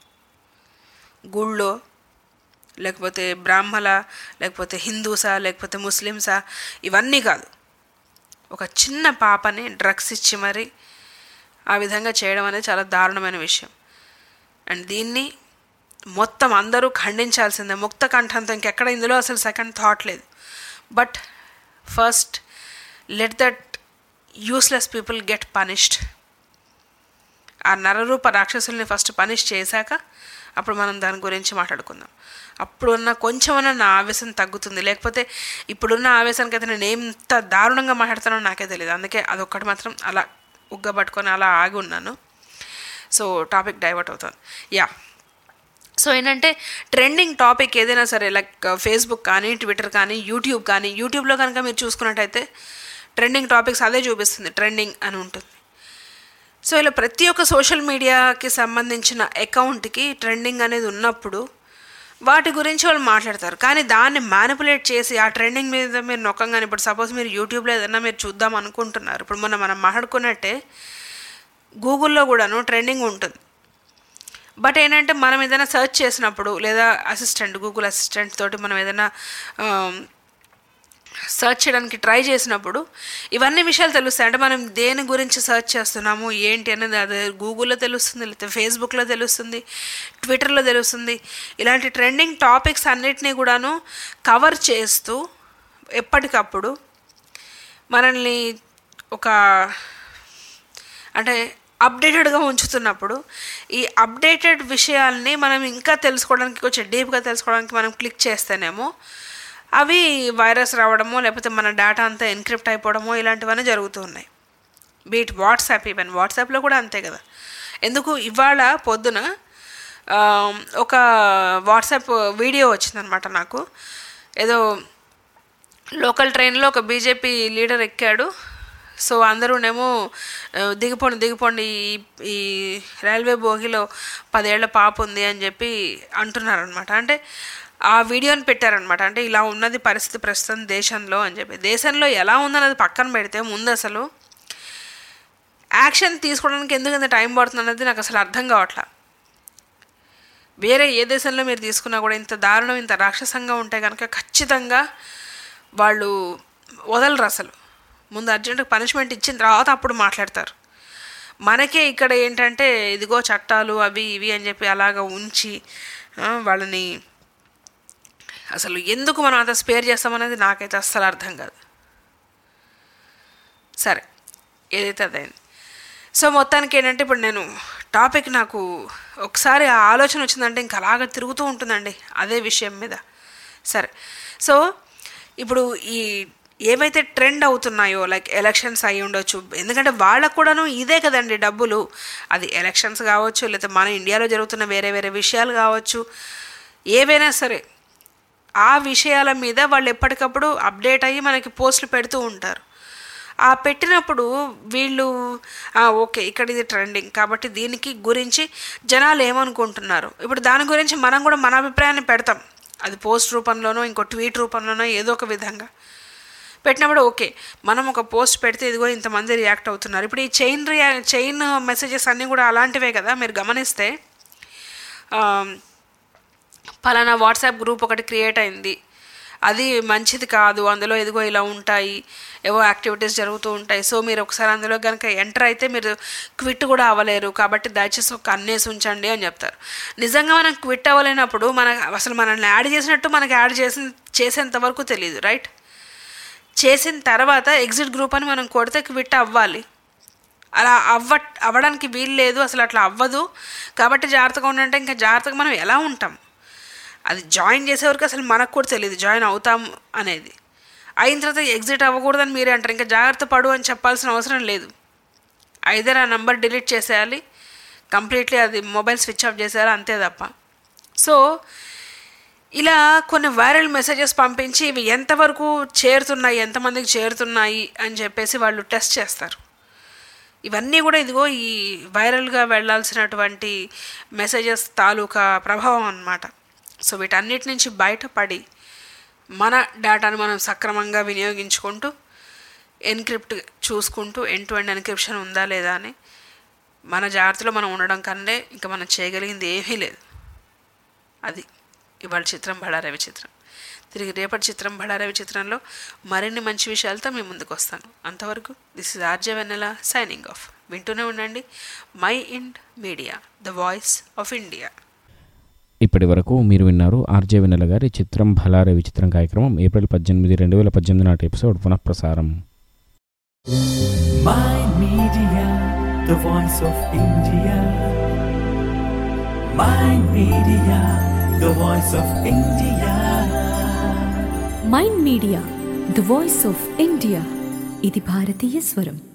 గుళ్ళో లేకపోతే బ్రాహ్మల లేకపోతే హిందూసా లేకపోతే ముస్లిమ్సా ఇవన్నీ కాదు ఒక చిన్న పాపని డ్రగ్స్ ఇచ్చి మరి ఆ విధంగా చేయడం అనేది చాలా దారుణమైన విషయం అండ్ దీన్ని మొత్తం అందరూ ఖండించాల్సిందే ముక్త కంఠంతో ఇంకెక్కడ ఇందులో అసలు సెకండ్ థాట్ లేదు but first let that useless people get punished ఆ నరరూప రాక్షసుల్ని ఫస్ట్ పనిష్ చేశాక అప్పుడు మనం దాని గురించి మాట్లాడుకుందాం అప్పుడున్న కొంచెమన్నా నా ఆవేశం తగ్గుతుంది లేకపోతే ఇప్పుడున్న ఆవేశానికి అయితే నేను ఎంత దారుణంగా మాట్లాడుతానో నాకే తెలియదు అందుకే అదొక్కటి మాత్రం అలా ఉగ్గబట్టుకొని అలా ఆగి ఉన్నాను సో టాపిక్ డైవర్ట్ అవుతుంది యా సో ఏంటంటే ట్రెండింగ్ టాపిక్ ఏదైనా సరే లైక్ ఫేస్బుక్ కానీ ట్విట్టర్ కానీ యూట్యూబ్ కానీ యూట్యూబ్లో కనుక మీరు చూసుకున్నట్టయితే ట్రెండింగ్ టాపిక్స్ అదే చూపిస్తుంది ట్రెండింగ్ అని ఉంటుంది సో ఇలా ప్రతి ఒక్క సోషల్ మీడియాకి సంబంధించిన అకౌంట్కి ట్రెండింగ్ అనేది ఉన్నప్పుడు వాటి గురించి వాళ్ళు మాట్లాడతారు కానీ దాన్ని మ్యానిపులేట్ చేసి ఆ ట్రెండింగ్ మీద మీరు నొక్కంగానే ఇప్పుడు సపోజ్ మీరు యూట్యూబ్లో ఏదైనా మీరు చూద్దాం అనుకుంటున్నారు ఇప్పుడు మొన్న మనం మాట్లాడుకున్నట్టే గూగుల్లో కూడాను ట్రెండింగ్ ఉంటుంది బట్ ఏంటంటే మనం ఏదైనా సెర్చ్ చేసినప్పుడు లేదా అసిస్టెంట్ గూగుల్ అసిస్టెంట్ తోటి మనం ఏదైనా సెర్చ్ చేయడానికి ట్రై చేసినప్పుడు ఇవన్నీ విషయాలు తెలుస్తాయి అంటే మనం దేని గురించి సెర్చ్ చేస్తున్నాము ఏంటి అనేది అది గూగుల్లో తెలుస్తుంది లేకపోతే ఫేస్బుక్లో తెలుస్తుంది ట్విట్టర్లో తెలుస్తుంది ఇలాంటి ట్రెండింగ్ టాపిక్స్ అన్నిటినీ కూడాను కవర్ చేస్తూ ఎప్పటికప్పుడు మనల్ని ఒక అంటే అప్డేటెడ్గా ఉంచుతున్నప్పుడు ఈ అప్డేటెడ్ విషయాల్ని మనం ఇంకా తెలుసుకోవడానికి కొంచెం డీప్గా తెలుసుకోవడానికి మనం క్లిక్ చేస్తేనేమో అవి వైరస్ రావడమో లేకపోతే మన డేటా అంతా ఎన్క్రిప్ట్ అయిపోవడమో ఇలాంటివన్నీ జరుగుతూ ఉన్నాయి బీట్ వాట్సాప్ ఈవెన్ వాట్సాప్లో కూడా అంతే కదా ఎందుకు ఇవాళ పొద్దున ఆ, ఒక వాట్సాప్ వీడియో వచ్చిందనమాట నాకు ఏదో లోకల్ ట్రైన్లో ఒక బీజేపీ లీడర్ ఎక్కాడు సో అందరూనేమో ఆ, దిగిపోండి దిగిపోండి ఈ ఈ రైల్వే బోగిలో పదేళ్ల పాప ఉంది అని చెప్పి అంటున్నారనమాట అంటే ఆ వీడియోని పెట్టారనమాట అంటే ఇలా ఉన్నది పరిస్థితి ప్రస్తుతం దేశంలో అని చెప్పి దేశంలో ఎలా ఉందన్నది పక్కన పెడితే ముందు అసలు యాక్షన్ తీసుకోవడానికి ఎందుకు ఇంత టైం పడుతుంది అన్నది నాకు అసలు అర్థం కావట్లా వేరే ఏ దేశంలో మీరు తీసుకున్నా కూడా ఇంత దారుణం ఇంత రాక్షసంగా ఉంటే కనుక ఖచ్చితంగా వాళ్ళు వదలరు అసలు ముందు అర్జెంటుగా పనిష్మెంట్ ఇచ్చిన తర్వాత అప్పుడు మాట్లాడతారు మనకే ఇక్కడ ఏంటంటే ఇదిగో చట్టాలు అవి ఇవి అని చెప్పి అలాగ ఉంచి ఆ, వాళ్ళని అసలు ఎందుకు మనం అంత స్పేర్ చేస్తామనేది నాకైతే అస్సలు అర్థం కాదు సరే ఏదైతే అదైంది సో మొత్తానికి ఏంటంటే ఇప్పుడు నేను టాపిక్ నాకు ఒకసారి ఆ ఆలోచన వచ్చిందంటే ఇంకా అలాగ తిరుగుతూ ఉంటుందండి అదే విషయం మీద సరే సో ఇప్పుడు ఈ ఏవైతే ట్రెండ్ అవుతున్నాయో లైక్ ఎలక్షన్స్ అయి ఉండొచ్చు ఎందుకంటే వాళ్ళకు కూడాను ఇదే కదండి డబ్బులు అది ఎలక్షన్స్ కావచ్చు లేకపోతే మన ఇండియాలో జరుగుతున్న వేరే వేరే విషయాలు కావచ్చు ఏవైనా సరే ఆ విషయాల మీద వాళ్ళు ఎప్పటికప్పుడు అప్డేట్ అయ్యి మనకి పోస్టులు పెడుతూ ఉంటారు ఆ పెట్టినప్పుడు వీళ్ళు "ఆ, ఓకే ఇక్కడ ఇది ట్రెండింగ్ కాబట్టి దీనికి గురించి జనాలు ఏమనుకుంటున్నారు ఇప్పుడు దాని గురించి మనం కూడా మన అభిప్రాయాన్ని పెడతాం అది పోస్ట్ రూపంలోనో ఇంకో ట్వీట్ రూపంలోనో ఏదో ఒక విధంగా పెట్టినప్పుడు ఓకే మనం ఒక పోస్ట్ పెడితే ఇదిగో ఇంతమంది రియాక్ట్ అవుతున్నారు ఇప్పుడు ఈ చైన్ రియా చైన్ మెసేజెస్ అన్నీ కూడా అలాంటివే కదా మీరు గమనిస్తే ఆ, పలానా వాట్సాప్ గ్రూప్ ఒకటి క్రియేట్ అయింది అది మంచిది కాదు అందులో ఎదిగో ఇలా ఉంటాయి ఏవో యాక్టివిటీస్ జరుగుతూ ఉంటాయి సో మీరు ఒకసారి అందులో కనుక ఎంటర్ అయితే మీరు క్విట్ కూడా అవ్వలేరు కాబట్టి దయచేసి ఒక అన్నేసి ఉంచండి అని చెప్తారు నిజంగా మనం క్విట్ అవ్వలేనప్పుడు మన అసలు మనల్ని యాడ్ చేసినట్టు మనకి యాడ్ చేసి చేసేంత వరకు తెలియదు రైట్ చేసిన తర్వాత ఎగ్జిట్ గ్రూప్ అని మనం కొడితే క్విట్ అవ్వాలి అలా అవ్వ అవ్వడానికి వీలు లేదు అసలు అట్లా అవ్వదు కాబట్టి జాగ్రత్తగా ఉండంటే ఇంకా జాగ్రత్తగా మనం ఎలా ఉంటాం అది జాయిన్ చేసేవరకు అసలు మనకు కూడా తెలియదు జాయిన్ అవుతాం అనేది అయిన తర్వాత ఎగ్జిట్ అవ్వకూడదని మీరే అంటారు ఇంకా జాగ్రత్త పడు అని చెప్పాల్సిన అవసరం లేదు ఐదర్ ఆ నంబర్ డిలీట్ చేసేయాలి కంప్లీట్లీ అది మొబైల్ స్విచ్ ఆఫ్ చేసేయాలి అంతే తప్ప సో ఇలా కొన్ని వైరల్ మెసేజెస్ పంపించి ఇవి ఎంతవరకు చేరుతున్నాయి ఎంతమందికి చేరుతున్నాయి అని చెప్పేసి వాళ్ళు టెస్ట్ చేస్తారు ఇవన్నీ కూడా ఇదిగో ఈ వైరల్గా వెళ్ళాల్సినటువంటి మెసేజెస్ తాలూకా ప్రభావం అన్నమాట సో వీటన్నిటి నుంచి బయటపడి మన డేటాను మనం సక్రమంగా వినియోగించుకుంటూ ఎన్క్రిప్ట్ చూసుకుంటూ ఎండ్ టు ఎండ్ ఎన్క్రిప్షన్ ఉందా లేదా అని మన జాగ్రత్తలో మనం ఉండడం కన్నా ఇంకా మనం చేయగలిగింది ఏమీ లేదు అది ఇవాళ చిత్రం బడారవి చిత్రం తిరిగి రేపటి చిత్రం బడారవి చిత్రంలో మరిన్ని మంచి విషయాలతో మీ ముందుకు వస్తాను అంతవరకు this is RJ Vennela signing off వింటూనే ఉండండి Mind Media the voice of India ఇప్పటి వరకు మీరు విన్నారు ఆర్జే వెన్నెల గారి చిత్రం భలారే విచిత్రం కార్యక్రమం ఏప్రిల్ పద్దెనిమిది రెండు వేల పద్దెనిమిది నాటి ఎపిసోడ్ పునఃప్రసారం My Media, the voice of India. My Media, the voice of India. Mind Media the voice of India ఇది భారతీయ స్వరం